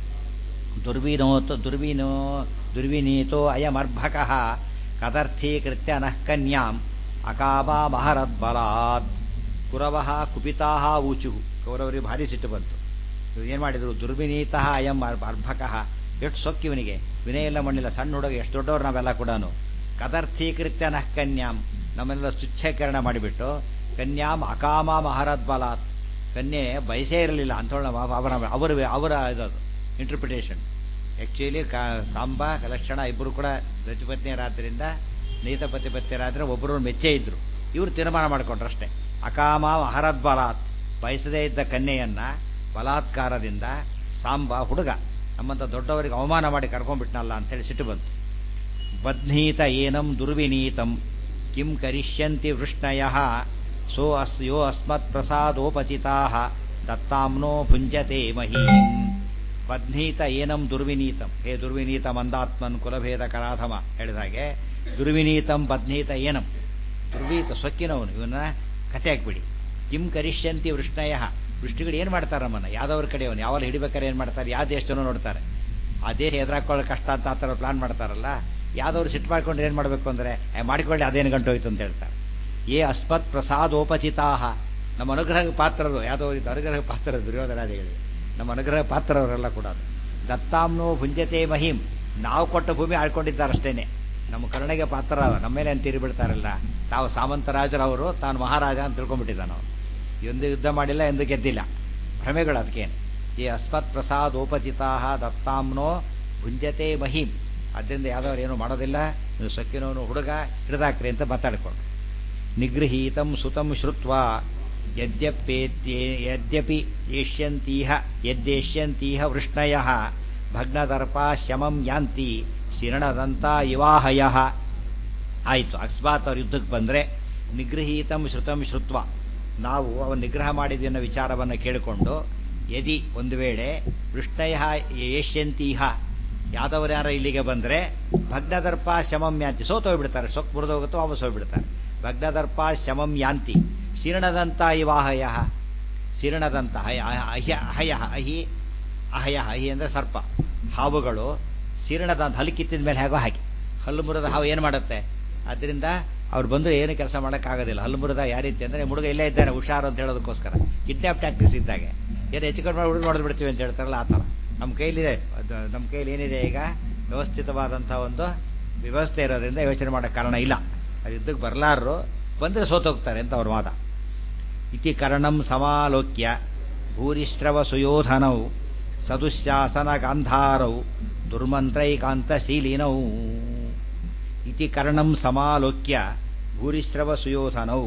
ದುರ್ವಿನೋತ ದುರ್ವಿನೋ ದುರ್ವಿನೀತೋ ಅಯಮರ್ಭಕಃ ಕದರ್ಥೀಕೃತ್ಯ ನಃ ಕನ್ಯಾಂ ಅಕಾಮಾ ಮಹರದ್ಬಲಾತ್ ಕುರವಃ ಕುಪಿತಾಹ ಊಚುಹು ಕೌರವರಿಗೆ ಭಾರಿ ಸಿಟ್ಟು ಬಂತು ಇವ್ರು ಏನ್ ಮಾಡಿದ್ರು ದುರ್ವಿನೀತಃ ಅಯಂ ಅರ್- ಅರ್ಭಕಃ ಎಷ್ಟು ಸೊಕ್ಕಿವನಿಗೆ ವಿನಯ ಇಲ್ಲ ಮಣ್ಣಿಲ್ಲ ಸಣ್ಣ ಹುಡುಗ ಎಷ್ಟು ದೊಡ್ಡವ್ರು ನಾವೆಲ್ಲ ಕೂಡ ಕದರ್ಥೀಕೃತ್ಯ ನಃ ಕನ್ಯಾಂ ನಮ್ಮೆಲ್ಲ ತುಚ್ಛೀಕರಣ ಮಾಡಿಬಿಟ್ಟು ಕನ್ಯಾಂ ಅಕಾಮ ಮಹರದ್ಬಲಾತ್ ಕನ್ಯೆ ಬಯಸೇ ಇರಲಿಲ್ಲ ಅಂಥವಳ ಅವರ ಅವರ ಅವರ ಇದದು ಇಂಟರ್ಪ್ರಿಟೇಷನ್ ಆ್ಯಕ್ಚುಲಿ ಕಾ ಸಾಂಬ ಲಕ್ಷಣ ಇಬ್ಬರು ಕೂಡ ರಜಪತ್ನಿಯರಾದ್ದರಿಂದ ನೀತ ಪತಿಪತ್ನಿಯರಾದ್ರೆ ಒಬ್ಬರು ಮೆಚ್ಚೇ ಇದ್ರು ಇವರು ತೀರ್ಮಾನ ಮಾಡಿಕೊಂಡ್ರು ಅಷ್ಟೇ ಅಕಾಮ ಮಹರದ್ಬಲಾತ್ ಬಯಸದೇ ಇದ್ದ ಕನ್ಯೆಯನ್ನ ಬಲಾತ್ಕಾರದಿಂದ ಸಾಂಬ ಹುಡುಗ ನಮ್ಮಂತ ದೊಡ್ಡವರಿಗೆ ಅವಮಾನ ಮಾಡಿ ಕರ್ಕೊಂಡ್ಬಿಟ್ನಲ್ಲ ಅಂತೇಳಿ ಸಿಟ್ಟು ಬಂತು ಬಧ್ನೀತ ಏನಂ ದುರ್ವಿನೀತಂ ಕಿಂ ಕರಿಷ್ಯಂತಿ ವೃಷ್ಣಯ ಸೋ ಅಸ್ ಯೋ ಅಸ್ಮತ್ ಪ್ರಸಾದೋಪಚಿತಾ ದತ್ತಾಂನೋ ಭುಂಜತೆ ಮಹೀಂ ಬಧ್ನೀತ ಏನಂ ದುರ್ವಿನೀತಂ ಹೇ ದುರ್ವಿನೀತ ಮಂದಾತ್ಮನ್ ಕುಲಭೇದ ಕರಾಧಮ ಹೇಳಿದ ಹಾಗೆ ದುರ್ವಿನೀತಂ ಬಧ್ನೀತ ಏನಂ ದುರ್ವೀತ ಸೊಕ್ಕಿನವನು ಇವನ್ನ ಕತೆ ಹಾಕ್ಬಿಡಿ ಕಿಂ ಕರಿಷ್ಯಂತಿ ವೃಷ್ಣಯ ವೃಷ್ಟಿಗಳು ಏನು ಮಾಡ್ತಾರೆ ನಮ್ಮನ್ನ ಯಾವ್ದವ್ರ ಕಡೆಯವನು ಯಾವಾಗ ಹಿಡಿಬೇಕಾರೆ ಏನು ಮಾಡ್ತಾರೆ ಯಾವ ದೇಶದನೋ ನೋಡ್ತಾರೆ ಆ ದೇಶ ಎದುರಾಕೊಳ್ಳೋ ಕಷ್ಟ ಅಂತ ಆ ಥರ ಪ್ಲಾನ್ ಮಾಡ್ತಾರಲ್ಲ ಯಾವ್ದವ್ರು ಸಿಟ್ಟು ಮಾಡ್ಕೊಂಡು ಏನು ಮಾಡಬೇಕು ಅಂದರೆ ಮಾಡಿಕೊಳ್ಳಿ ಅದೇನು ಗಂಟು ಹೋಯ್ತು ಅಂತ ಹೇಳ್ತಾರೆ ಏ ಅಸ್ಮತ್ ಪ್ರಸಾದೋಪಚಿತಾಹ ನಮ್ಮ ಅನುಗ್ರಹ ಪಾತ್ರರು ಯಾವುದೋ ಇದು ಅನುಗ್ರಹ ಪಾತ್ರ ದುರ್ಯೋಧನಾದಿಗಳಿಗೆ ನಮ್ಮ ಅನುಗ್ರಹ ಪಾತ್ರವರೆಲ್ಲ ಕೂಡ ದತ್ತಾಂನೋ ಭುಂಜತೆ ಮಹಿಂ ನಾವು ಕೊಟ್ಟ ಭೂಮಿ ಆಳ್ಕೊಂಡಿದ್ದಾರಷ್ಟೇನೆ ನಮ್ಮ ಕರುಣೆಗೆ ಪಾತ್ರ ನಮ್ಮ ಮೇಲೆ ಅಂತ ತೀರಿ ಬಿಡ್ತಾರಲ್ಲ ತಾವು ಸಾಮಂತರಾಜರವರು ತಾನು ಮಹಾರಾಜ ಅಂತ ತಿಳ್ಕೊಂಡ್ಬಿಟ್ಟಿದ್ದಾನ ಅವನು ಎಂದು ಯುದ್ಧ ಮಾಡಿಲ್ಲ ಎಂದು ಗೆದ್ದಿಲ್ಲ ಭ್ರಮೆಗಳು ಅದಕ್ಕೇನೆ ಈ ಅಸ್ಮತ್ ಪ್ರಸಾದೋಪಚಿತಾ ದತ್ತಾಂನೋ ಭುಂಜತೆ ಮಹಿಂ ಅದರಿಂದ ಯಾವ್ದವ್ರು ಏನು ಮಾಡೋದಿಲ್ಲ ನೀವು ಸೊಕ್ಕಿನವನು ಹುಡುಗ ಹಿಡಿದಾಕ್ರಿ ಅಂತ ಮಾತಾಡಿಕೊಂಡು ನಿಗೃಹೀತಂ ಸುತಂ ಶ್ರುತ್ವ ಯದ್ಯಪೇತ್ಯೇ ಯದ್ಯಪಿ ಏಷ್ಯಂತೀಹ ಯದ್ದೇಷ್ಯಂತೀಹ ವೃಷ್ಣಯ ಭಗ್ನದರ್ಪ ಶಮಂ ಯಾಂತಿ ಶಿರಣದಂತ ಇವಾಹಯ ಆಯಿತು ಅಕಸ್ಮಾತ್ ಅವ್ರ ಯುದ್ಧಕ್ಕೆ ಬಂದರೆ ನಿಗೃಹೀತಂ ಶ್ರುತಂ ಶ್ರುತ್ವ ನಾವು ಅವನ ನಿಗ್ರಹ ಮಾಡಿದ ಅನ್ನೋ ವಿಚಾರವನ್ನು ಕೇಳಿಕೊಂಡು ಯದಿ ಒಂದು ವೇಳೆ ವೃಷ್ಣಯ ಏಷ್ಯಂತೀಹ ಯಾದವರು ಯಾರ ಇಲ್ಲಿಗೆ ಬಂದರೆ ಭಗ್ನದರ್ಪ ಶಮಂ ಯಾಂತಿ ಸೋತೋಗ್ಬಿಡ್ತಾರೆ ಸೊಕ್ ಮುರಿದೋಗುತ್ತೋ ವಾಪಸ್ ಹೋಗ್ಬಿಡ್ತಾರೆ ಭಗ್ನದರ್ಪ ಶಮಂ ಯಾಂತಿ ಶೀರ್ಣದಂತ ಇವಾಹಯ ಶೀರ್ಣದಂತ ಹಯ ಅಹ್ಯ ಅಹಯ ಅಹಿ ಅಹಯ ಅಹಿ ಅಂದರೆ ಸರ್ಪ ಹಾವುಗಳು ಶೀರ್ಣದಂತ ಹಲ್ಲು ಕಿತ್ತಿದ ಮೇಲೆ ಹೇಗೋ ಹಾಗೆ ಹಲ್ಲು ಮುರಿದ ಹಾವು ಏನು ಮಾಡುತ್ತೆ ಅದರಿಂದ ಅವ್ರು ಬಂದರೂ ಏನು ಕೆಲಸ ಮಾಡೋಕ್ಕಾಗೋದಿಲ್ಲ ಹಲ್ಲು ಮುರಿದ ಯಾವ ರೀತಿ ಅಂದರೆ ಹುಡುಗ ಇಲ್ಲೇ ಇದ್ದಾನೆ ಹುಷಾರು ಅಂತ ಹೇಳೋದಕ್ಕೋಸ್ಕರ ಕಿಡ್ನಾಪ್ ಟ್ಯಾಕ್ಟಿಕ್ಸ್ ಇದ್ದಾಗೆ ಏನು ಹೆಚ್ಚು ಕಡಿಮೆ ಹುಡುಗ ನೋಡಿದ್ ಬಿಡ್ತೀವಿ ಅಂತ ಹೇಳ್ತಾರಲ್ಲ ಆ ಥರ ನಮ್ಮ ಕೈಲಿದೆ ಅದು ನಮ್ಮ ಕೈಲಿ ಏನಿದೆ ಈಗ ವ್ಯವಸ್ಥಿತವಾದಂಥ ಒಂದು ವ್ಯವಸ್ಥೆ ಇರೋದ್ರಿಂದ ಯೋಚನೆ ಮಾಡೋಕ್ಕೆ ಕಾರಣ ಇಲ್ಲ ಅದು ಯುದ್ಧಕ್ಕೆ ಬರಲಾರರು ಬಂದರೆ ಸೋತೋಗ್ತಾರೆ ಅಂತ ಅವ್ರ ವಾದ ಇತಿ ಕರ್ಣಂ ಸಮಾಲೋಕ್ಯ ಭೂರಿಶ್ರವ ಸುಯೋಧನೌ ಸದುಶಾಸನ ಗಾಂಧಾರೌ ದುರ್ಮಂತ್ರೈಕಾಂತಶೀಲಿನೌ ಇತಿ ಕರ್ಣಂ ಸಮಾಲೋಕ್ಯ ಭೂರಿಶ್ರವ ಸುಯೋಧನೌ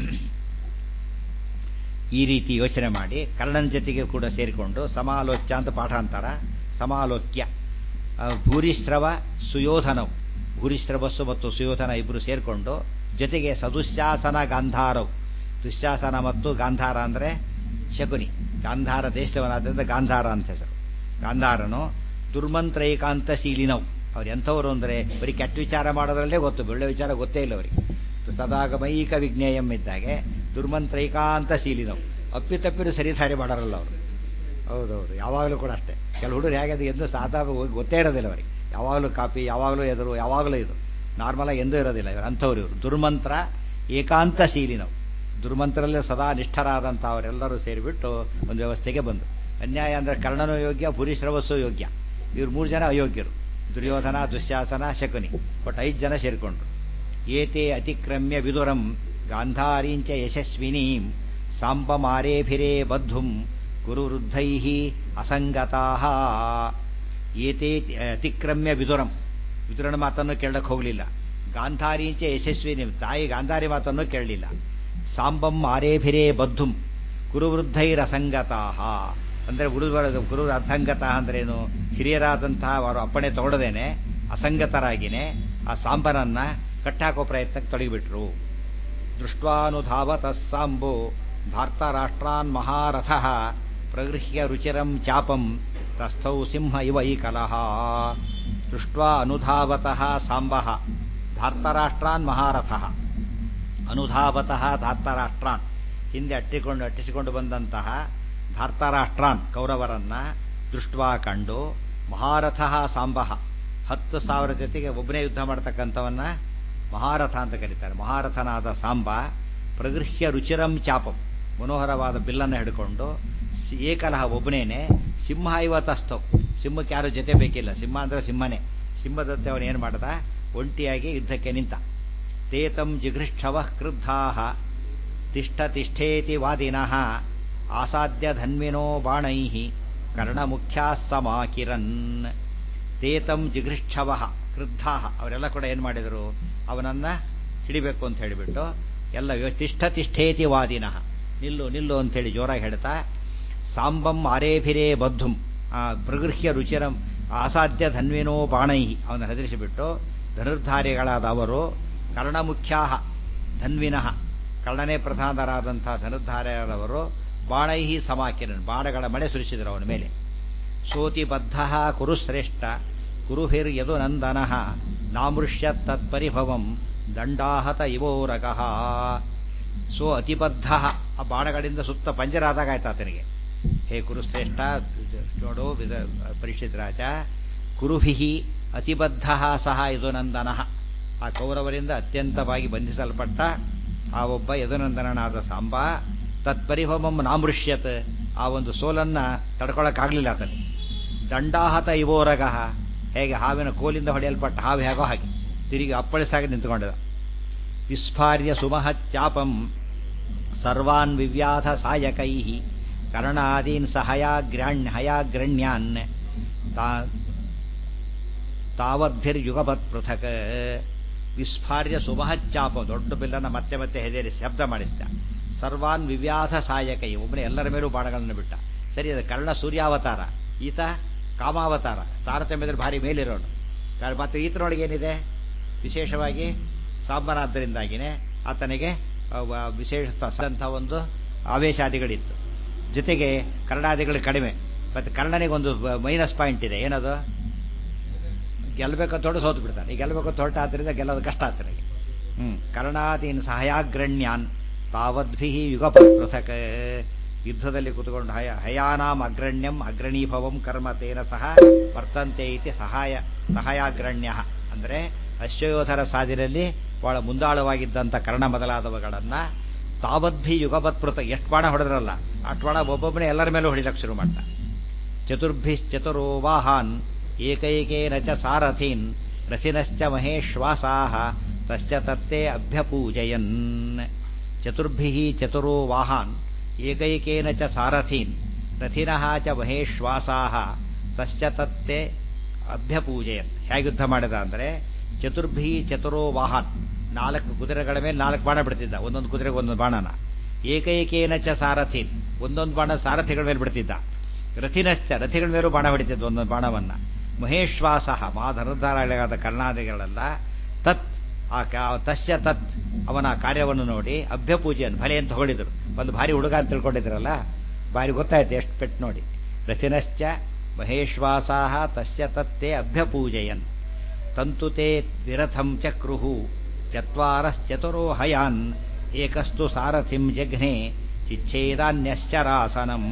ಈ ರೀತಿ ಯೋಚನೆ ಮಾಡಿ ಕರ್ಣನ ಜೊತೆಗೆ ಕೂಡ ಸೇರಿಕೊಂಡು ಸಮಾಲೋಚ್ಯ ಅಂತ ಪಾಠ ಅಂತಾರ ಸಮಾಲೋಕ್ಯ ಆ, ಭೂರಿಶ್ರವ ಸುಯೋಧನವು ಭೂರಿಶ್ರವಸ್ಸು ಮತ್ತು ಸುಯೋಧನ ಇಬ್ಬರು ಸೇರಿಕೊಂಡು ಜೊತೆಗೆ ಸದುಶಾಸನ ಗಾಂಧಾರವು ದುಶ್ಯಾಸನ ಮತ್ತು ಗಾಂಧಾರ ಅಂದರೆ ಶಕುನಿ ಗಾಂಧಾರ ದೇಶದವನಾದ್ರಿಂದ ಗಾಂಧಾರ ಅಂತ ಹೆಸರು ಗಾಂಧಾರನು ದುರ್ಮಂತ್ರೈಕಾಂತಶೀಲಿನವು ಅವ್ರು ಎಂಥವ್ರು ಅಂದರೆ ಬರೀ ಕೆಟ್ಟ ವಿಚಾರ ಮಾಡೋದ್ರಲ್ಲೇ ಗೊತ್ತು ಒಳ್ಳೆ ವಿಚಾರ ಗೊತ್ತೇ ಇಲ್ಲ ಅವರಿಗೆ ತದಾಗಮೈಕ ವಿಜ್ಞೇಯಂ ಇದ್ದಾಗೆ ದುರ್ಮಂತ್ರೈಕಾಂತಶೀಲಿನವು ಅಪ್ಪಿತಪ್ಪಿರು ಸರಿದಾರಿ ಮಾಡಾರಲ್ಲ ಅವರು ಹೌದೌದು ಯಾವಾಗಲೂ ಕೂಡ ಅಷ್ಟೇ ಕೆಲವು ಹುಡುಗರು ಹೇಗೆ ಅದು ಎಂದು ಸಾಧಾರಣ ಹೋಗಿ ಗೊತ್ತೇ ಇರೋದಿಲ್ಲ ಅವರಿಗೆ ಯಾವಾಗಲೂ ಕಾಪಿ ಯಾವಾಗಲೂ ಎದುರು ಯಾವಾಗಲೂ ಇದು ನಾರ್ಮಲಾಗಿ ಎಂದೂ ಇರೋದಿಲ್ಲ ಇವರು ಅಂಥವ್ರು ಇವರು ದುರ್ಮಂತ್ರ ಏಕಾಂತಶೀಲಿನವು ದುರ್ಮಂತ್ರಲ್ಲೇ ಸದಾ ನಿಷ್ಠರಾದಂಥ ಅವರೆಲ್ಲರೂ ಸೇರಿಬಿಟ್ಟು ಒಂದು ವ್ಯವಸ್ಥೆಗೆ ಬಂದು ಅನ್ಯಾಯ ಅಂದರೆ ಕರ್ಣನೂ ಯೋಗ್ಯ ಭೂರಿಶ್ರವಸ್ಸು ಯೋಗ್ಯ ಇವ್ರು ಮೂರು ಜನ ಅಯೋಗ್ಯರು ದುರ್ಯೋಧನ ದುಶ್ಯಾಸನ ಶಕುನಿ ಒಟ್ಟು ಐದು ಜನ ಸೇರಿಕೊಂಡ್ರು ಏತೆ ಅತಿಕ್ರಮ್ಯ ವಿದುರಂ ಗಾಂಧಾರೀಂಚ ಯಶಸ್ವಿನೀಂ ಸಾಂಬಮಾರೇಭಿರೇ ಬದ್ಧುಂ ಕುರುವೃದ್ಧೈ ಅಸಂಗತಾ ಏತೆ ಅತಿಕ್ರಮ್ಯ ವಿದುರಂ ವಿದುರನ ಮಾತನ್ನು ಕೇಳಕ್ಕೆ ಹೋಗಲಿಲ್ಲ ಗಾಂಧಾರೀಂಚ ಯಶಸ್ವಿನಿ ತಾಯಿ ಗಾಂಧಾರಿ ಮಾತನ್ನು ಕೇಳಲಿಲ್ಲ ಸಾಂಬಂ ಆರೇಭಿರೇ ಬದ್ಧುಂ ಕುರುವೃದ್ಧೈರಸಂಗತಾ ಅಂದರೆ ಗುರುವರ ಗುರು ಅಸಂಗತ ಅಂದ್ರೇನು ಹಿರಿಯರಾದಂತಹ ಅವರು ಅಪ್ಪಣೆ ತಗೊಳ್ಳದೇನೆ ಅಸಂಗತರಾಗಿನೇ ಆ ಸಾಂಬನನ್ನ ಕಟ್ಟಾಕೋ ಪ್ರಯತ್ನಕ್ಕೆ ತೊಡಗಿಬಿಟ್ರು ದೃಷ್ಟ್ವಾನುಧಾವತಃ ಸಾಂಬೋ ಧಾರ್ತರಾಷ್ಟ್ರಾನ್ ಮಹಾರಥ ಪ್ರಗೃಹ್ಯ ರುಚಿರಂ ಚಾಪಂ ತಸ್ಥೌ ಸಿಂಹ ಇವ ಈ ಕಲಹ ದೃಷ್ಟ್ವಾ ಅನುಧಾವತಃ ಸಾಂಬಃ ಧಾರ್ತರಾಷ್ಟ್ರಾನ್ ಮಹಾರಥಃ ಅನುಧಾವತಃ ಧಾರ್ತರಾಷ್ಟ್ರಾನ್ ಹಿಂದೆ ಅಟ್ಟಿಕೊಂಡು ಅಟ್ಟಿಸಿಕೊಂಡು ಬಂದಂತಹ ಧಾರ್ತರಾಷ್ಟ್ರಾನ್ ಕೌರವರನ್ನ ದೃಷ್ಟ್ವಾ ಕಂಡು ಮಹಾರಥಃ ಸಾಂಬಃ ಹತ್ತು ಸಾವಿರ ಜೊತೆಗೆ ಒಬ್ಬನೇ ಯುದ್ಧ ಮಾಡ್ತಕ್ಕಂಥವನ್ನ ಮಹಾರಥ ಅಂತ ಕರೀತಾರೆ ಮಹಾರಥನಾದ ಸಾಂಬ ಪ್ರಗೃಹ್ಯ ರುಚಿರಂ ಚಾಪಂ ಮನೋಹರವಾದ ಬಿಲ್ಲನ್ನು ಹಿಡ್ಕೊಂಡು ಏಕಲಹ ಒಬ್ಬನೇನೆ ಸಿಂಹ ಇವತ್ತಸ್ತವ್ ಸಿಂಹಕ್ಕೆ ಯಾರು ಜೊತೆ ಬೇಕಿಲ್ಲ ಸಿಂಹ ಅಂದ್ರೆ ಸಿಂಹನೇ ಸಿಂಹದಂತೆ ಅವನು ಏನು ಮಾಡ್ದ ಒಂಟಿಯಾಗಿ ಯುದ್ಧಕ್ಕೆ ನಿಂತ ತೇತಂ ಜಿಘೃಷ್ಠವ ಕ್ರುದ್ಧಾ ತಿಷ್ಠ ತಿಷ್ಠೇತಿ ವಾದಿನಃ ಆಸಾದ್ಯ ಧನ್ವಿನೋ ಬಾಣೈ ಕರ್ಣಮುಖ್ಯಾ ಸಮಾಕಿರನ್ ತೇತಂ ಜಿಘೃಷ್ಠವ ಕ್ರುದ್ಧಾ ಅವರೆಲ್ಲ ಕೂಡ ಏನು ಮಾಡಿದರು ಅವನನ್ನ ಹಿಡಿಬೇಕು ಅಂತ ಹೇಳಿಬಿಟ್ಟು ಎಲ್ಲ ತಿಷ್ಠ ತಿಷ್ಠೇತಿ ವಾದಿನಃ ನಿಲ್ಲು ನಿಲ್ಲು ಅಂತೇಳಿ ಜೋರಾಗಿ ಹೇಳ್ತಾ ಸಾಂಬಂ ಆರೇಭಿರೇ ಬದ್ಧುಂ ಪ್ರಗೃಹ್ಯ ರುಚಿರಂ ಅಸಾಧ್ಯ ಧನ್ವಿನೋ ಬಾಣೈ ಅವನ ಹೆದರಿಸಿಬಿಟ್ಟು ಧನುರ್ಧಾರಿಗಳಾದ ಅವರು ಕರ್ಣಮುಖ್ಯಾ ಧನ್ವಿನಃ ಕರ್ಣನೇ ಪ್ರಧಾನರಾದಂಥ ಧನುರ್ಧಾರಿಯಾದವರು ಬಾಣೈ ಸಮಾಕಿರನ್ ಬಾಣಗಳ ಮಳೆ ಸುರಿಸಿದರು ಅವನ ಮೇಲೆ ಸೋತಿ ಬದ್ಧ ಕುರುಶ್ರೇಷ್ಠ ಕುರುಹಿರ್ ಯದು ನಂದನಃ ನಾಮೃಷ್ಯ ತತ್ಪರಿಭವಂ ದಂಡಾಹತ ಇವೋರಗಃ ಸೋ ಅತಿಬದ್ಧ ಆ ಬಾಣಗಳಿಂದ ಸುತ್ತ ಪಂಜರಾದಾಗ ಆಯ್ತು ಆತನಿಗೆ ಹೇ ಕುರುಶ್ರೇಷ್ಠ ನೋಡು ಪರಿಷತ್ ರಾಜ ಕುರುಹಿ ಅತಿಬದ್ಧ ಸಹ ಯದುನಂದನಃ ಆ ಕೌರವರಿಂದ ಅತ್ಯಂತವಾಗಿ ಬಂಧಿಸಲ್ಪಟ್ಟ ಆ ಒಬ್ಬ ಯದುನಂದನನಾದ ಸಾಂಬ ತತ್ಪರಿಭವಂ ನಾಮೃಷ್ಯತ್ ಆ ಒಂದು ಸೋಲನ್ನ ತಡ್ಕೊಳಕ್ಕಾಗ್ಲಿಲ್ಲ ಆತನಿಗೆ ದಂಡಾಹತ ಇವೋರಗ ಹೇಗೆ ಹಾವಿನ ಕೋಲಿಂದ ಹೊಡೆಯಲ್ಪಟ್ಟ ಹಾವು ಹೇಗೋ ಹಾಗೆ ತಿರುಗಿ ಅಪ್ಪಳಿಸಾಗಿ ನಿಂತುಕೊಂಡಿದ ವಿಸ್ಫಾರ್ಯ ಸುಮಹಚ್ಚಾಪಂ ಸರ್ವಾನ್ ವಿವ್ಯಾಧ ಸಾಯಕೈ ಕರ್ಣಾದೀನ್ ಸಹಯಾಗ್ರಾಣ್ಯ ಹಯಾಗ್ರಣ್ಯಾನ್ ತಾವದ್ಭಿರ್ಯುಗಪತ್ ಪೃಥಕ್ ವಿಸ್ಫಾರ್ಯ ಸುಮಹಚ್ಚಾಪ ದೊಡ್ಡ ಬಿಲ್ಲನ್ನ ಮತ್ತೆ ಮತ್ತೆ ಹೆದರಿ ಶಬ್ದ ಮಾಡಿಸಿದ ಸರ್ವಾನ್ ವಿವ್ಯಾಧ ಸಾಯಕೈ ಒಬ್ಬನೇ ಎಲ್ಲರ ಮೇಲೂ ಬಾಣಗಳನ್ನು ಬಿಟ್ಟ ಸರಿ ಅದು ಕರ್ಣ ಸೂರ್ಯಾವತಾರ ಈತ ಕಾಮಾವತಾರ ತಾರತಮ್ಯದಲ್ಲಿ ಭಾರಿ ಮೇಲಿರೋನು ಮತ್ತು ಈತನೊಳಗೆ ಏನಿದೆ ವಿಶೇಷವಾಗಿ ಸಾಂಬನಾದ್ದರಿಂದಾಗಿನೇ ಆತನಿಗೆ ವಿಶೇಷ ಒಂದು ಆವೇಶಾದಿಗಳಿತ್ತು ಜೊತೆಗೆ ಕರ್ಣಾದಿಗಳು ಕಡಿಮೆ ಮತ್ತು ಕರ್ಣನಿಗೊಂದು ಮೈನಸ್ ಪಾಯಿಂಟ್ ಇದೆ ಏನದು ಗೆಲ್ಲಬೇಕಂತ ಹೊರಟು ಸೋತು ಬಿಡ್ತಾನೆ ಈ ಗೆಲ್ಲಬೇಕಂತ ಹೊರಟ ಆದ್ದರಿಂದ ಗೆಲ್ಲೋದು ಕಷ್ಟ ಆತನಿಗೆ ಹ್ಮ್ ಕರ್ಣಾದೀನ್ ಸಹಯಾಗ್ರಣ್ಯಾನ್ ತಾವದ್ಭಿ ಯುಗ ಪೃಥಕ್ ಯುದ್ಧದಲ್ಲಿ ಕೂತ್ಕೊಂಡು ಹಯ ಹಯಾನಾಂ ಅಗ್ರಣ್ಯಂ ಅಗ್ರಣೀಭವಂ ಕರ್ಮ ತೇನ ಸಹ ವರ್ತಂತೆ ಇತಿ ಸಹಾಯ ಸಹಾಯಾಗ್ರಣ್ಯ ಅಂದ್ರೆ ಅಶ್ವಯೋಧರ ಸಾದಿನಲ್ಲಿ ಬಹಳ ಮುಂದಾಳವಾಗಿದ್ದಂಥ ಕರ್ಣ ಮೊದಲಾದವುಗಳನ್ನ ತಾವದ್ಭಿ ಯುಗಪತ್ಪೃತ ಎಷ್ಟು ಬಾಣ ಹೊಡೆದ್ರಲ್ಲ ಅಷ್ಟು ಬಾಣ ಒಬ್ಬೊಬ್ಬನೇ ಎಲ್ಲರ ಮೇಲೂ ಹೊಡಿಲಕ್ಕೆ ಶುರು ಮಾಡ್ದ ಚತುರ್ಭಿಶ್ಚತುರೋ ವಾಹಾನ್ ಏಕೈಕೇನ ಚ ಸಾರಥೀನ್ ರಥಿನಶ್ಚ ಮಹೇಶ್ವಾಸಾ ತಶ್ಚ ತತ್ತೇ ಅಭ್ಯಪೂಜಯನ್ ಚತುರ್ಭಿ ಚತುರೋ ವಾಹಾನ್ ಏಕೈಕೇನ ಚ ಸಾರಥೀನ್ ರಥಿನಃ ಚ ಮಹೇಶ್ವಾಸಾ ತಶ್ಚ ತತ್ತೆ ಅಭ್ಯಪೂಜಯನ್ ಹೇಗೆ ಯುದ್ಧ ಮಾಡಿದ ಅಂದರೆ ಚತುರ್ಭಿ ಚತುರೋ ವಾಹನ್ ನಾಲ್ಕು ಕುದುರೆಗಳ ಮೇಲೆ ನಾಲ್ಕು ಬಾಣ ಬಿಡ್ತಿದ್ದ ಒಂದೊಂದು ಕುದುರೆಗೆ ಒಂದೊಂದು ಬಾಣನ ಏಕೈಕೇನ ಚ ಸಾರಥೀನ್ ಒಂದೊಂದು ಬಾಣ ಸಾರಥಿಗಳ ಮೇಲೆ ಬಿಡ್ತಿದ್ದ ರಥಿನಶ್ಚ ರಥಿಗಳ ಮೇಲೂ ಬಾಣ ಹೊಡಿತಿದ್ದ ಒಂದೊಂದು ಬಾಣವನ್ನ ಮಹೇಶ್ವಾಸ ಮಹಾಧನುರ್ಧಾರಾಳಿಗಾದ ಕರ್ಣಾದಿಗಳೆಲ್ಲ ತತ್ ಆ ತಸ್ಯ ತತ್ ಅವನ ಕಾರ್ಯವನ್ನು ನೋಡಿ ಅಭ್ಯಪೂಜೆಯನ್ನು ಭಲೆ ಅಂತ ಹೊಗಳಿದ್ರು ಒಂದು ಭಾರಿ ಹುಡುಗ ಅಂತ ತಿಳ್ಕೊಂಡಿದ್ರಲ್ಲ ಭಾರಿ ಗೊತ್ತಾಯ್ತು ಎಷ್ಟು ಪೆಟ್ಟು ನೋಡಿ ರಥಿನಶ್ಚ ಮಹೇಶ್ವಾಸಾ ತಸ್ಯ ತತ್ತೇ ಅಭ್ಯಪೂಜಯನ್ ತಂತುತೆ ವಿರಥಂ ಚಕ್ರುಹು ಚತ್ವಾರಶ್ಚತುರೋ ಹಯಾನ್ ಏಕಸ್ತು ಸಾರಥಿಂ ಜಘ್ನೆ ಚಿಚ್ಛೇದಾನ್ಯಶ್ಚರಾಸನಂ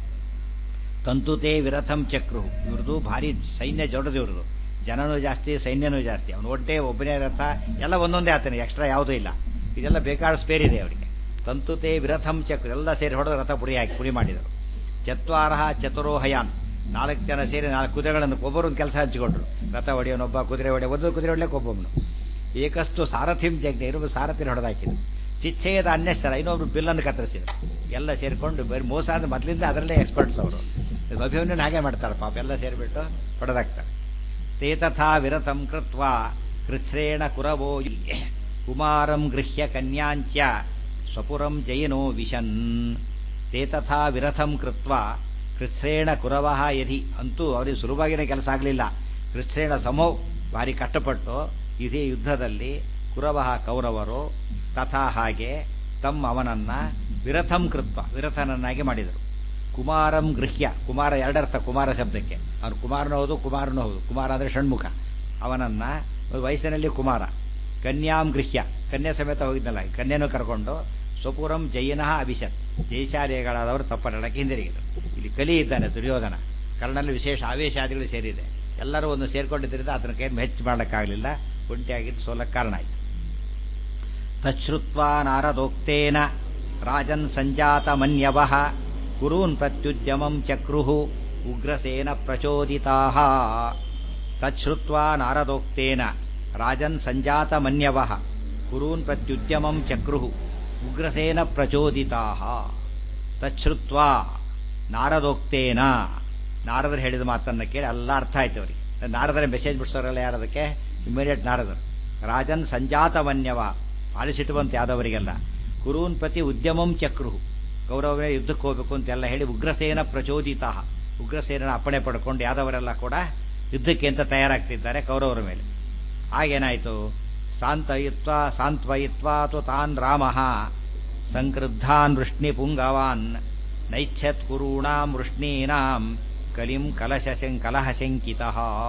ತಂತುತೆ ವಿರಥಂ ಚಕ್ರು ಇವ್ರದ್ದು ಭಾರಿ ಸೈನ್ಯ ಜೊಡದು ಇವ್ರದ್ದು ಜನನೂ ಜಾಸ್ತಿ ಸೈನ್ಯನೂ ಜಾಸ್ತಿ ಅವನು ಒಡ್ಡೆ ಒಬ್ಬನೇ ರಥ ಎಲ್ಲ ಒಂದೊಂದೇ ಆತನೆ ಎಕ್ಸ್ಟ್ರಾ ಯಾವುದೂ ಇಲ್ಲ ಇದೆಲ್ಲ ಬೇಕಾದ ಸ್ಪೇರ್ ಇದೆ ಅವರಿಗೆ ತಂತುತೆ ವಿರಥಂ ಚಕ್ರ ಎಲ್ಲ ಸೇರಿ ಹೊಡೆದು ರಥ ಪುಡಿ ಹಾಕಿ ಪುಡಿ ಮಾಡಿದರು ಚತ್ವಾರ ಚತುರೋ ಹಯಾನ್ ನಾಲ್ಕು ಜನ ಸೇರಿ ನಾಲ್ಕು ಕುದುರೆಗಳನ್ನು ಒಬ್ಬರೊಂದು ಕೆಲಸ ಹಂಚಿಕೊಂಡ್ರು ರಥ ಹೊಡೆಯೋನೊಬ್ಬ ಕುದುರೆ ಹೊಡೆಯ ಒಂದು ಕುದುರೆ ಹೊಡ್ಲಿಕ್ಕೆ ಒಬ್ಬೊಬ್ಬನು ಏಕಷ್ಟು ಸಾರಥಿಂ ಜಗ್ನೆ ಇನ್ನೊಬ್ಬರು ಸಾರಥಿನ ಹೊಡೆದಾಕಿದ್ರು ಚಿಚ್ಚೆಯದ ಅನ್ಯಸ್ತರ ಇನ್ನೊಬ್ರು ಬಿಲ್ಲನ್ನು ಕತ್ತರಿಸಿದ್ರು ಎಲ್ಲ ಸೇರಿಕೊಂಡು ಬರೀ ಮೋಸ ಅಂದ್ರೆ ಮೊದಲಿಂದ ಅದರಲ್ಲೇ ಎಕ್ಸ್ಪರ್ಟ್ಸ್ ಅವರು ಅಭಿಮನ್ಯನ ಹಾಗೆ ಮಾಡ್ತಾರೆ ಪಾಪ ಎಲ್ಲ ಸೇರಿಬಿಟ್ಟು ಹೊಡೆದಾಕ್ತಾರೆ ತೇ ತಥಾ ವಿರತಂ ಕೃತ್ವ ಕೃಚ್ಛ್ರೇಣ ಕುರವೋ ಕುಮಾರಂ ಗೃಹ್ಯ ಕನ್ಯಾಂಚ ಸ್ವಪುರಂ ಜಯಿನೋ ವಿಶನ್ ತೇ ತಥಾ ವಿರಥಂ ಕೃತ್ವ ಕೃಚ್ಛ್ರೇಣ ಕುರವಃ ಯಧಿ ಅಂತೂ ಅವರಿಗೆ ಸುಲಭವಾಗಿನ ಕೆಲಸ ಆಗಲಿಲ್ಲ ಕೃಚ್ಛ್ರೇಣ ಸಮೋ ಭಾರಿ ಕಷ್ಟಪಟ್ಟು ಇದೇ ಯುದ್ಧದಲ್ಲಿ ಕುರವಃ ಕೌರವರು ತಥಾ ಹಾಗೆ ತಮ್ಮ ಅವನನ್ನ ವಿರಥಂ ಕೃತ್ವ ವಿರಥನನ್ನಾಗಿ ಮಾಡಿದರು ಕುಮಾರಂ ಗೃಹ್ಯ ಕುಮಾರ ಎರಡರ್ಥ ಕುಮಾರ ಶಬ್ದಕ್ಕೆ ಅವನು ಕುಮಾರನೂ ಹೌದು ಕುಮಾರನೂ ಹೌದು ಕುಮಾರ ಅಂದ್ರೆ ಷಣ್ಮುಖ ಅವನನ್ನ ವಯಸ್ಸಿನಲ್ಲಿ ಕುಮಾರ ಕನ್ಯಾಂ ಗೃಹ್ಯ ಕನ್ಯಾ ಸಮೇತ ಹೋಗಿದ್ನಲ್ಲ ಕನ್ಯೆನೂ ಕರ್ಕೊಂಡು ಸ್ವಪುರಂ ಜೈನಃ ಅಭಿಷತ್ ಜಯಶಾಲಿಗಳಾದವರು ತಪ್ಪನಡಕ್ಕೆ ಹಿಂದಿರುಗಿದರು ಇಲ್ಲಿ ಕಲಿ ಇದ್ದಾನೆ ದುರ್ಯೋಧನ ಕರ್ಣಲ್ಲಿ ವಿಶೇಷ ಆವೇಶಾದಿಗಳು ಸೇರಿದೆ ಎಲ್ಲರೂ ಒಂದು ಸೇರ್ಕೊಂಡಿದ್ದರಿಂದ ಅದನ್ನ ಕೈ ಹೆಚ್ಚು ಮಾಡಕ್ಕಾಗಲಿಲ್ಲ ಒಂಟಿಯಾಗಿದ್ದು ಸೋಲಕ್ಕೆ ಕಾರಣ ಆಯಿತು ತಚ್ಛ್ರುತ್ವಾ ನಾರದೋಕ್ತೇನ ರಾಜನ್ ಸಂಜಾತ ಮನ್ಯವ ಕುರೂನ್ ಪ್ರತ್ಯುದ್ಯಮಂ ಚಕ್ರುಃ ಉಗ್ರಸೇನ ಪ್ರಚೋದಿತಾ ತಚ್ಛ್ರುತ್ವಾ ನಾರದೋಕ್ತೇನ ರಾಜನ್ ಸಂಜಾತ ಮನ್ಯವ ಕುರೂನ್ ಪ್ರತ್ಯುದ್ಯಮಂ ಚಕ್ರುಃ ಉಗ್ರಸೇನ ಪ್ರಚೋದಿತಾ ತಚ್ಛ್ರುತ್ವಾ ನಾರದೋಕ್ತೇನ ನಾರದರು ಹೇಳಿದ ಮಾತನ್ನ ಕೇಳಿ ಎಲ್ಲ ಅರ್ಥ ಆಯ್ತು ಅವರಿಗೆ ನಾರದರ ಮೆಸೇಜ್ ಬಿಡಿಸೋರಲ್ಲ ಯಾರದಕ್ಕೆ ಇಮಿಡಿಯೇಟ್ ನಾರದರು ರಾಜನ್ ಸಂಜಾತ ಮನ್ಯವ ಆಲಿಸಿಟ್ಟುವಂತೆ ಯಾದವರಿಗೆಲ್ಲ ಕುರೂನ್ ಪ್ರತಿ ಉದ್ಯಮಂ ಚಕ್ರು ಗೌರವನೇ ಯುದ್ಧಕ್ಕೆ ಹೋಗಬೇಕು ಅಂತೆಲ್ಲ ಹೇಳಿ ಉಗ್ರಸೇನ ಪ್ರಚೋದಿತ ಉಗ್ರಸೇನ ಅಪ್ಪಣೆ ಪಡ್ಕೊಂಡು ಯಾದವರೆಲ್ಲ ಕೂಡ ಯುದ್ಧಕ್ಕೆ ಅಂತ ತಯಾರಾಗ್ತಿದ್ದಾರೆ ಕೌರವರ ಮೇಲೆ ಆಗೇನಾಯಿತು ಸಾಂತಯಿತ್ವ ಸಾಂತ್ವಯಿತ್ವಾ ತು ತಾನ್ ರಾಮ ಸಂಕ್ರುದ್ಧಾನ್ ವೃಷ್ಣಿ ಪುಂಗವಾನ್ ನೈಚ್ಛತ್ ಕುರೂಣಾಂ ವೃಷ್ಣೀನಾಂ ಕಲಿಂ ಕಲಶಶಂ ಕಲಹಶಂಕಿತ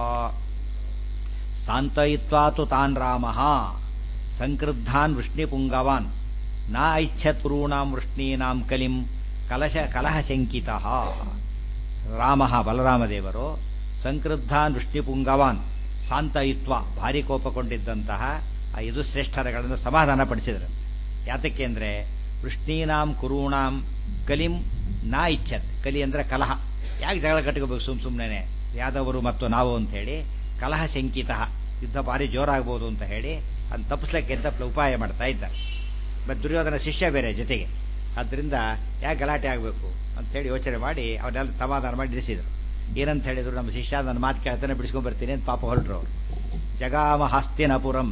ಸಾಂತಯಿತ್ವಾ ತು ತಾನ್ ರಾಮ ಸಂಕ್ರುದ್ಧಾನ್ ವೃಷ್ಣಿಪುಂಗವಾನ್ ನ ಐಚ್ಛತ್ ಕುರೂಣಾಂ ವೃಷ್ಣೀನಾಂ ಕಲಿಂ ಕಲಶ ಕಲಹಶಂಕಿತ ರಾಮ ಬಲರಾಮದೇವರು ಸಂಕ್ರುದ್ಧಾನ್ ವೃಷ್ಣಿಪುಂಗವಾನ್ ಸಾಂತಯಿತ್ವ ಭಾರಿ ಕೋಪಗೊಂಡಿದ್ದಂತಹ ಆ ಯದುಶ್ರೇಷ್ಠರಗಳನ್ನು ಸಮಾಧಾನ ಪಡಿಸಿದರು ಯಾತಕ್ಕೆ ಅಂದ್ರೆ ವೃಷ್ಣೀನಾಂ ಕುರೂಣಾಂ ಕಲಿಂ ನಾ ಇಚ್ಛತ್ ಕಲಿ ಅಂದ್ರೆ ಕಲಹ ಯಾಕೆ ಜಗಳ ಕಟ್ಕೋಬೇಕು ಸುಮ್ ಸುಮ್ಮನೆ ಯಾದವರು ಮತ್ತು ನಾವು ಅಂತ ಹೇಳಿ ಕಲಹ ಶಂಕಿತ ಯುದ್ಧ ಭಾರಿ ಜೋರಾಗ್ಬೋದು ಅಂತ ಹೇಳಿ ಅದನ್ನು ತಪ್ಪಿಸ್ಲಿಕ್ಕೆ ಅಂತ ಉಪಾಯ ಮಾಡ್ತಾ ಇದ್ದಾರೆ ಮತ್ತು ದುರ್ಯೋಧನ ಶಿಷ್ಯ ಬೇರೆ ಜೊತೆಗೆ ಆದ್ದರಿಂದ ಯಾಕೆ ಗಲಾಟೆ ಆಗಬೇಕು ಅಂತೇಳಿ ಯೋಚನೆ ಮಾಡಿ ಅವನ್ನೆಲ್ಲ ಸಮಾಧಾನ ಮಾಡಿ ನಿಲ್ಲಿಸಿದರು ಏನಂತ ಹೇಳಿದ್ರು ನಮ್ಮ ಶಿಷ್ಯ ನನ್ನ ಮಾತು ಕೇಳ್ತಾನೆ ಬಿಡಿಸ್ಕೊಂಡ್ ಬರ್ತೀನಿ ಅಂತ ಪಾಪ ಹೊರಟ್ರು ಅವರು ಜಗಾಮ ಹಾಸ್ತಿನಪುರಂ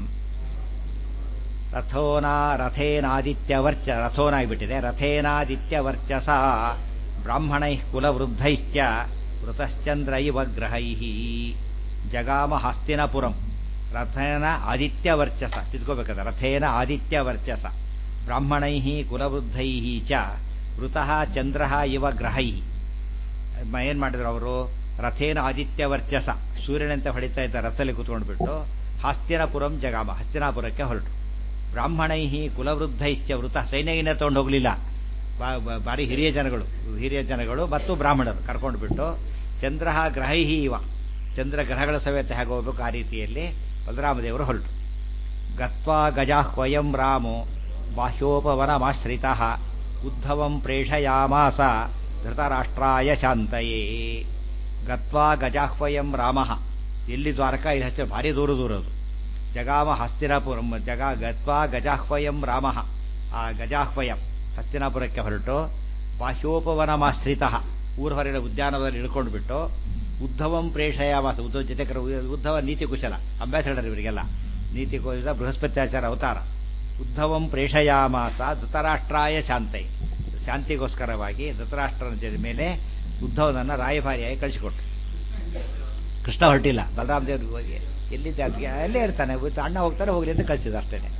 ರಥೋನಾ ರಥೇನಾದಿತ್ಯ ವರ್ಚ ರಥೋನಾಗಿಬಿಟ್ಟಿದೆ ರಥೇನಾದಿತ್ಯ ವರ್ಚಸ ಬ್ರಾಹ್ಮಣೈ ಕುಲವೃದ್ಧೈಶ್ಚ ವೃತಶ್ಚಂದ್ರ ಇವ ಗ್ರಹೈ ಜಗಾಮ ಹಾಸ್ತಿನಪುರಂ ರಥೇನ ಆದಿತ್ಯ ವರ್ಚಸ ತಿದ್ಕೋಬೇಕಾದ ರಥೇನ ಆದಿತ್ಯ ವರ್ಚಸ ಬ್ರಾಹ್ಮಣೈ ಕುಲವೃದ್ಧೈ ಚ ವೃತಃ ಚಂದ್ರ ಇವ ಗ್ರಹೈ ಏನ್ ಮಾಡಿದ್ರು ಅವರು ರಥೇನ ಆದಿತ್ಯ ವರ್ಚಸ ಸೂರ್ಯನಂತೆ ಹೊಡಿತಾ ಇದ್ದ ರಥದಲ್ಲಿ ಕೂತ್ಕೊಂಡ್ಬಿಟ್ಟು ಹಾಸ್ತಿನಪುರಂ ಜಗಾಮ ಹಸ್ತಿನಾಪುರಕ್ಕೆ ಹೊರಟು ಬ್ರಾಹ್ಮಣೈ ಕುಲವೃದ್ಧೈಶ್ಚ ವೃತ ಸೈನ್ಯಗಿನ ತಗೊಂಡು ಹೋಗಲಿಲ್ಲ ಬಾರಿ ಹಿರಿಯ ಜನಗಳು ಹಿರಿಯ ಜನಗಳು ಮತ್ತು ಬ್ರಾಹ್ಮಣರು ಕರ್ಕೊಂಡು ಬಿಟ್ಟು ಚಂದ್ರ ಗ್ರಹೈ ಇವ ಚಂದ್ರ ಗ್ರಹಗಳ ಸವೇತ ಹೇಗೆ ಹೋಗ್ಬೇಕು ಆ ರೀತಿಯಲ್ಲಿ ಬಲರಾಮದೇವರು ಹೊರಟು ಗತ್ವಾ ಗಜಾಹ್ವಯಂ ರಾಮೋ ಬಾಹ್ಯೋಪವನಮಾಶ್ರಿತ ಉದ್ಧವಂ ಪ್ರೇಷಯಾಮಾಸ ಧೃತರಾಷ್ಟ್ರಾಯ ಶಾಂತಯೇ ಗತ್ವಾ ಗಜಾಹ್ವಯಂ ರಾಮ ಎಲ್ಲಿ ದ್ವಾರಕಾ ಇದು ಹಚ್ಚ ಭಾರಿ ದೂರ ದೂರದು ಜಗಾಮ ಹಸ್ತಿನಾಪುರಂ ಜಗ ಗತ್ವಾ ಗಜಾಹ್ವಯಂ ರಾಮ ಆ ಗಜಾಹ್ವಯಂ ಹಸ್ತಿನಾಪುರಕ್ಕೆ ಹೊರಟು ಬಾಹ್ಯೋಪವನಮಾಶ್ರಿತ ಊರ ಹೊರಗಿನ ಉದ್ಯಾನದಲ್ಲಿ ಇಳ್ಕೊಂಡು ಬಿಟ್ಟು ಉದ್ಧವಂ ಪ್ರೇಷಯಾವಾಸ ಉದ್ಧವ ಜೊತೆ ಉದ್ಧವ ನೀತಿ ಕುಶಲ ಅಂಬಾಸಿಡರ್ ಇವರಿಗೆಲ್ಲ ನೀತಿ ಕುಶಲ ಬೃಹಸ್ಪತ್ಯಾಚಾರ ಅವತಾರ ಉದ್ಧವಂ ಪ್ರೇಷಯಾಮಾಸ ಧೃತರಾಷ್ಟ್ರಾಯ ಶಾಂತೈ ಶಾಂತಿಗೋಸ್ಕರವಾಗಿ ಧೃತರಾಷ್ಟ್ರನ ಮೇಲೆ ಉದ್ಧವನನ್ನ ರಾಯಭಾರಿಯಾಗಿ ಕಳಿಸಿಕೊಟ್ರು ಕೃಷ್ಣ ಹೊರಟಿಲ್ಲ ಬಲರಾಮ ದೇವ್ರು ಎಲ್ಲಿದ್ದ ಅಲ್ಲೇ ಇರ್ತಾನೆ ಅಣ್ಣ ಹೋಗ್ತಾನೆ ಹೋಗ್ಲಿ ಅಂತ ಕಳಿಸಿದ ಅಷ್ಟೇನೆ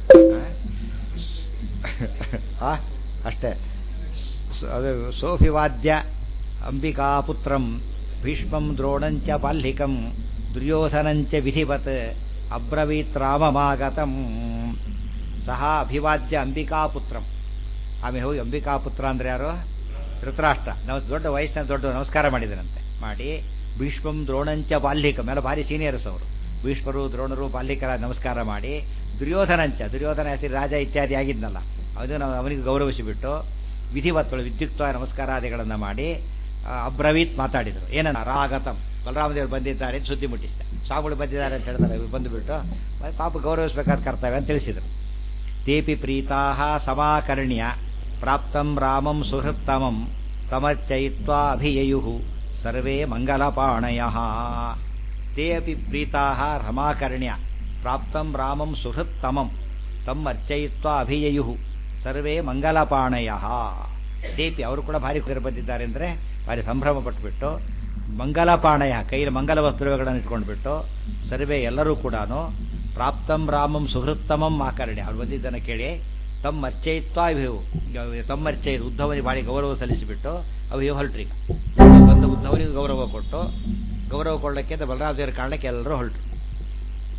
ಅಷ್ಟೇ ಅದು ಸೋಫಿವಾದ್ಯ ಅಂಬಿಕಾಪುತ್ರಂ ಭೀಷ್ಮಂ ದ್ರೋಣಂಚ ಬಾಲ್ಹಿಕಂ ದುರ್ಯೋಧನಂಚ ವಿಧಿವತ್ ಅಬ್ರವೀತ್ ರಾಮಮಾಗತಂ ಸಹ ಅಭಿವಾದ್ಯ ಅಂಬಿಕಾಪುತ್ರಂ ಆಮೇಲೆ ಹೋಗಿ ಅಂಬಿಕಾಪುತ್ರ ಅಂದ್ರೆ ಯಾರು ಧೃತರಾಷ್ಟ್ರ ನಾವು ದೊಡ್ಡ ವಯಸ್ಸಿನ ದೊಡ್ಡ ನಮಸ್ಕಾರ ಮಾಡಿದರಂತೆ ಮಾಡಿ ಭೀಷ್ಮಂ ದ್ರೋಣಂಚ ಬಾಲ್ಹಿಕಂ ಎಲ್ಲ ಭಾರಿ ಸೀನಿಯರ್ಸ್ ಅವರು ಭೀಷ್ಮರು ದ್ರೋಣರು ಬಾಲ್ಹಿಕರ ನಮಸ್ಕಾರ ಮಾಡಿ ದುರ್ಯೋಧನಂಚ ದುರ್ಯೋಧನ ಹೆಸರು ರಾಜ ಇತ್ಯಾದಿ ಆಗಿದ್ನಲ್ಲ ಅದನ್ನು ಅವನಿಗೆ ಗೌರವಿಸಿಬಿಟ್ಟು ವಿಧಿವತ್ತಳು ವಿದ್ಯುಕ್ತ ನಮಸ್ಕಾರಾದಿಗಳನ್ನು ಮಾಡಿ ಅಬ್ರವೀತ್ ಮಾತಾಡಿದರು ಏನನ್ನ ರಾಗತಂ ಬಲರಾಮದೇವರು ಬಂದಿದ್ದಾರೆ ಅಂತ ಸುದ್ದಿ ಮುಟ್ಟಿಸಿದೆ ಸ್ವಾಮಿಗಳು ಬಂದಿದ್ದಾರೆ ಅಂತ ಹೇಳ್ತಾರೆ ಬಂದುಬಿಟ್ಟು ಪಾಪ ಗೌರವಿಸಬೇಕಾದ ಕರ್ತವ್ಯ ಅಂತ ತಿಳಿಸಿದರು ತೇಪಿ ಪ್ರೀತಾ ಸಮಾಕರ್ಣ್ಯ ಪ್ರಾಪ್ತಂ ರಾಮಂ ಸುಹೃತ್ತಮಂ ತಮಚ್ಚಯಿತ್ವಾ ಅಭಿಯಯು ಸರ್ವೇ ಮಂಗಲಪಾಣಯ ತೇ ಅಪಿ ಪ್ರೀತಾ ರಮಾಕರ್ಣ್ಯ ಪ್ರಾಪ್ತಂ ರಾಮಂ ಸುಹೃತ್ತಮಂ ತಮ್ಮ ಅರ್ಚಯಿತ್ವಾ ಅಭಿಯಯು ಸರ್ವೇ ಮಂಗಲಪಾಣಯ ತೇಪಿ ಅವರು ಕೂಡ ಭಾರಿ ಬಂದಿದ್ದಾರೆ ಅಂದರೆ ಭಾರಿ ಸಂಭ್ರಮ ಪಟ್ಟುಬಿಟ್ಟು ಮಂಗಲಪಾಣಯ ಕೈಯಲ್ಲಿ ಮಂಗಲ ವಸ್ತ್ರಗಳನ್ನು ಇಟ್ಕೊಂಡ್ಬಿಟ್ಟು ಸರ್ವೇ ಎಲ್ಲರೂ ಕೂಡ ಪ್ರಾಪ್ತಂ ರಾಮಂ ಸುಹೃತ್ತಮಂ ಆಕರ್ಣ್ಯ ಅವ್ರು ಬಂದಿದ್ದನ್ನು ಕೇಳಿ ತಮ್ಮ ಅರ್ಚಯಿತ್ವ ಅಭಿವು ತಮ್ಮ ಅರ್ಚಯ ಉದ್ಧವನಿಗೆ ಭಾರಿ ಗೌರವ ಸಲ್ಲಿಸಿಬಿಟ್ಟು ಅವು ಹೊರಟ್ರಿ ಬಂದ ಉದ್ಧವನಿಗೆ ಗೌರವ ಕೊಟ್ಟು ಗೌರವ ಕೊಡಲಿಕ್ಕೆ ಬಲರಾಮ ದೇವರ ಕಾರಣಕ್ಕೆ ಎಲ್ಲರೂ ಹೊರಟರು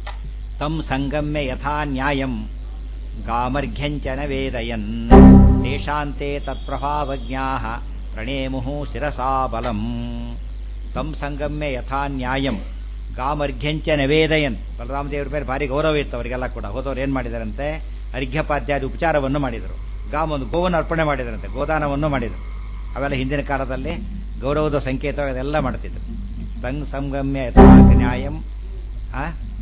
ತಂ ಸಂಗಮ್ಯ ಯಥಾ ನ್ಯಾಯಂ ಗಾಮರ್ಘ್ಯಂಚನ ವೇದಯನ್ ತೇಷಾಂತೆ ತತ್ಪ್ರಭಾವಜ್ಞಾ ಪ್ರಣೇಮುಹು ಶಿರಸಾ ಬಲಂ ತಂ ಸಂಗಮ್ಯ ಯಥಾ ನ್ಯಾಯಂ ಗಾಮರ್ಘ್ಯಂಚ ನವೇದಯನ್ ಬಲರಾಮದೇವ್ರ ಮೇಲೆ ಭಾರಿ ಗೌರವ ಇತ್ತು ಅವರಿಗೆಲ್ಲ ಕೂಡ ಹೋದವ್ರು ಏನ್ ಮಾಡಿದಾರಂತೆ ಅರ್ಘ್ಯಪಾದ್ಯಾದಿ ಉಪಚಾರವನ್ನು ಮಾಡಿದರು ಗಾಮ ಒಂದು ಗೋವನ್ನು ಅರ್ಪಣೆ ಮಾಡಿದರಂತೆ ಗೋದಾನವನ್ನು ಮಾಡಿದರು ಅವೆಲ್ಲ ಹಿಂದಿನ ಕಾಲದಲ್ಲಿ ಗೌರವದ ಸಂಕೇತ ಅದೆಲ್ಲ ಮಾಡ್ತಿದ್ರು ತಂ ಸಂಗಮ್ಯ ಯಥಾ ನ್ಯಾಯಂ ಆ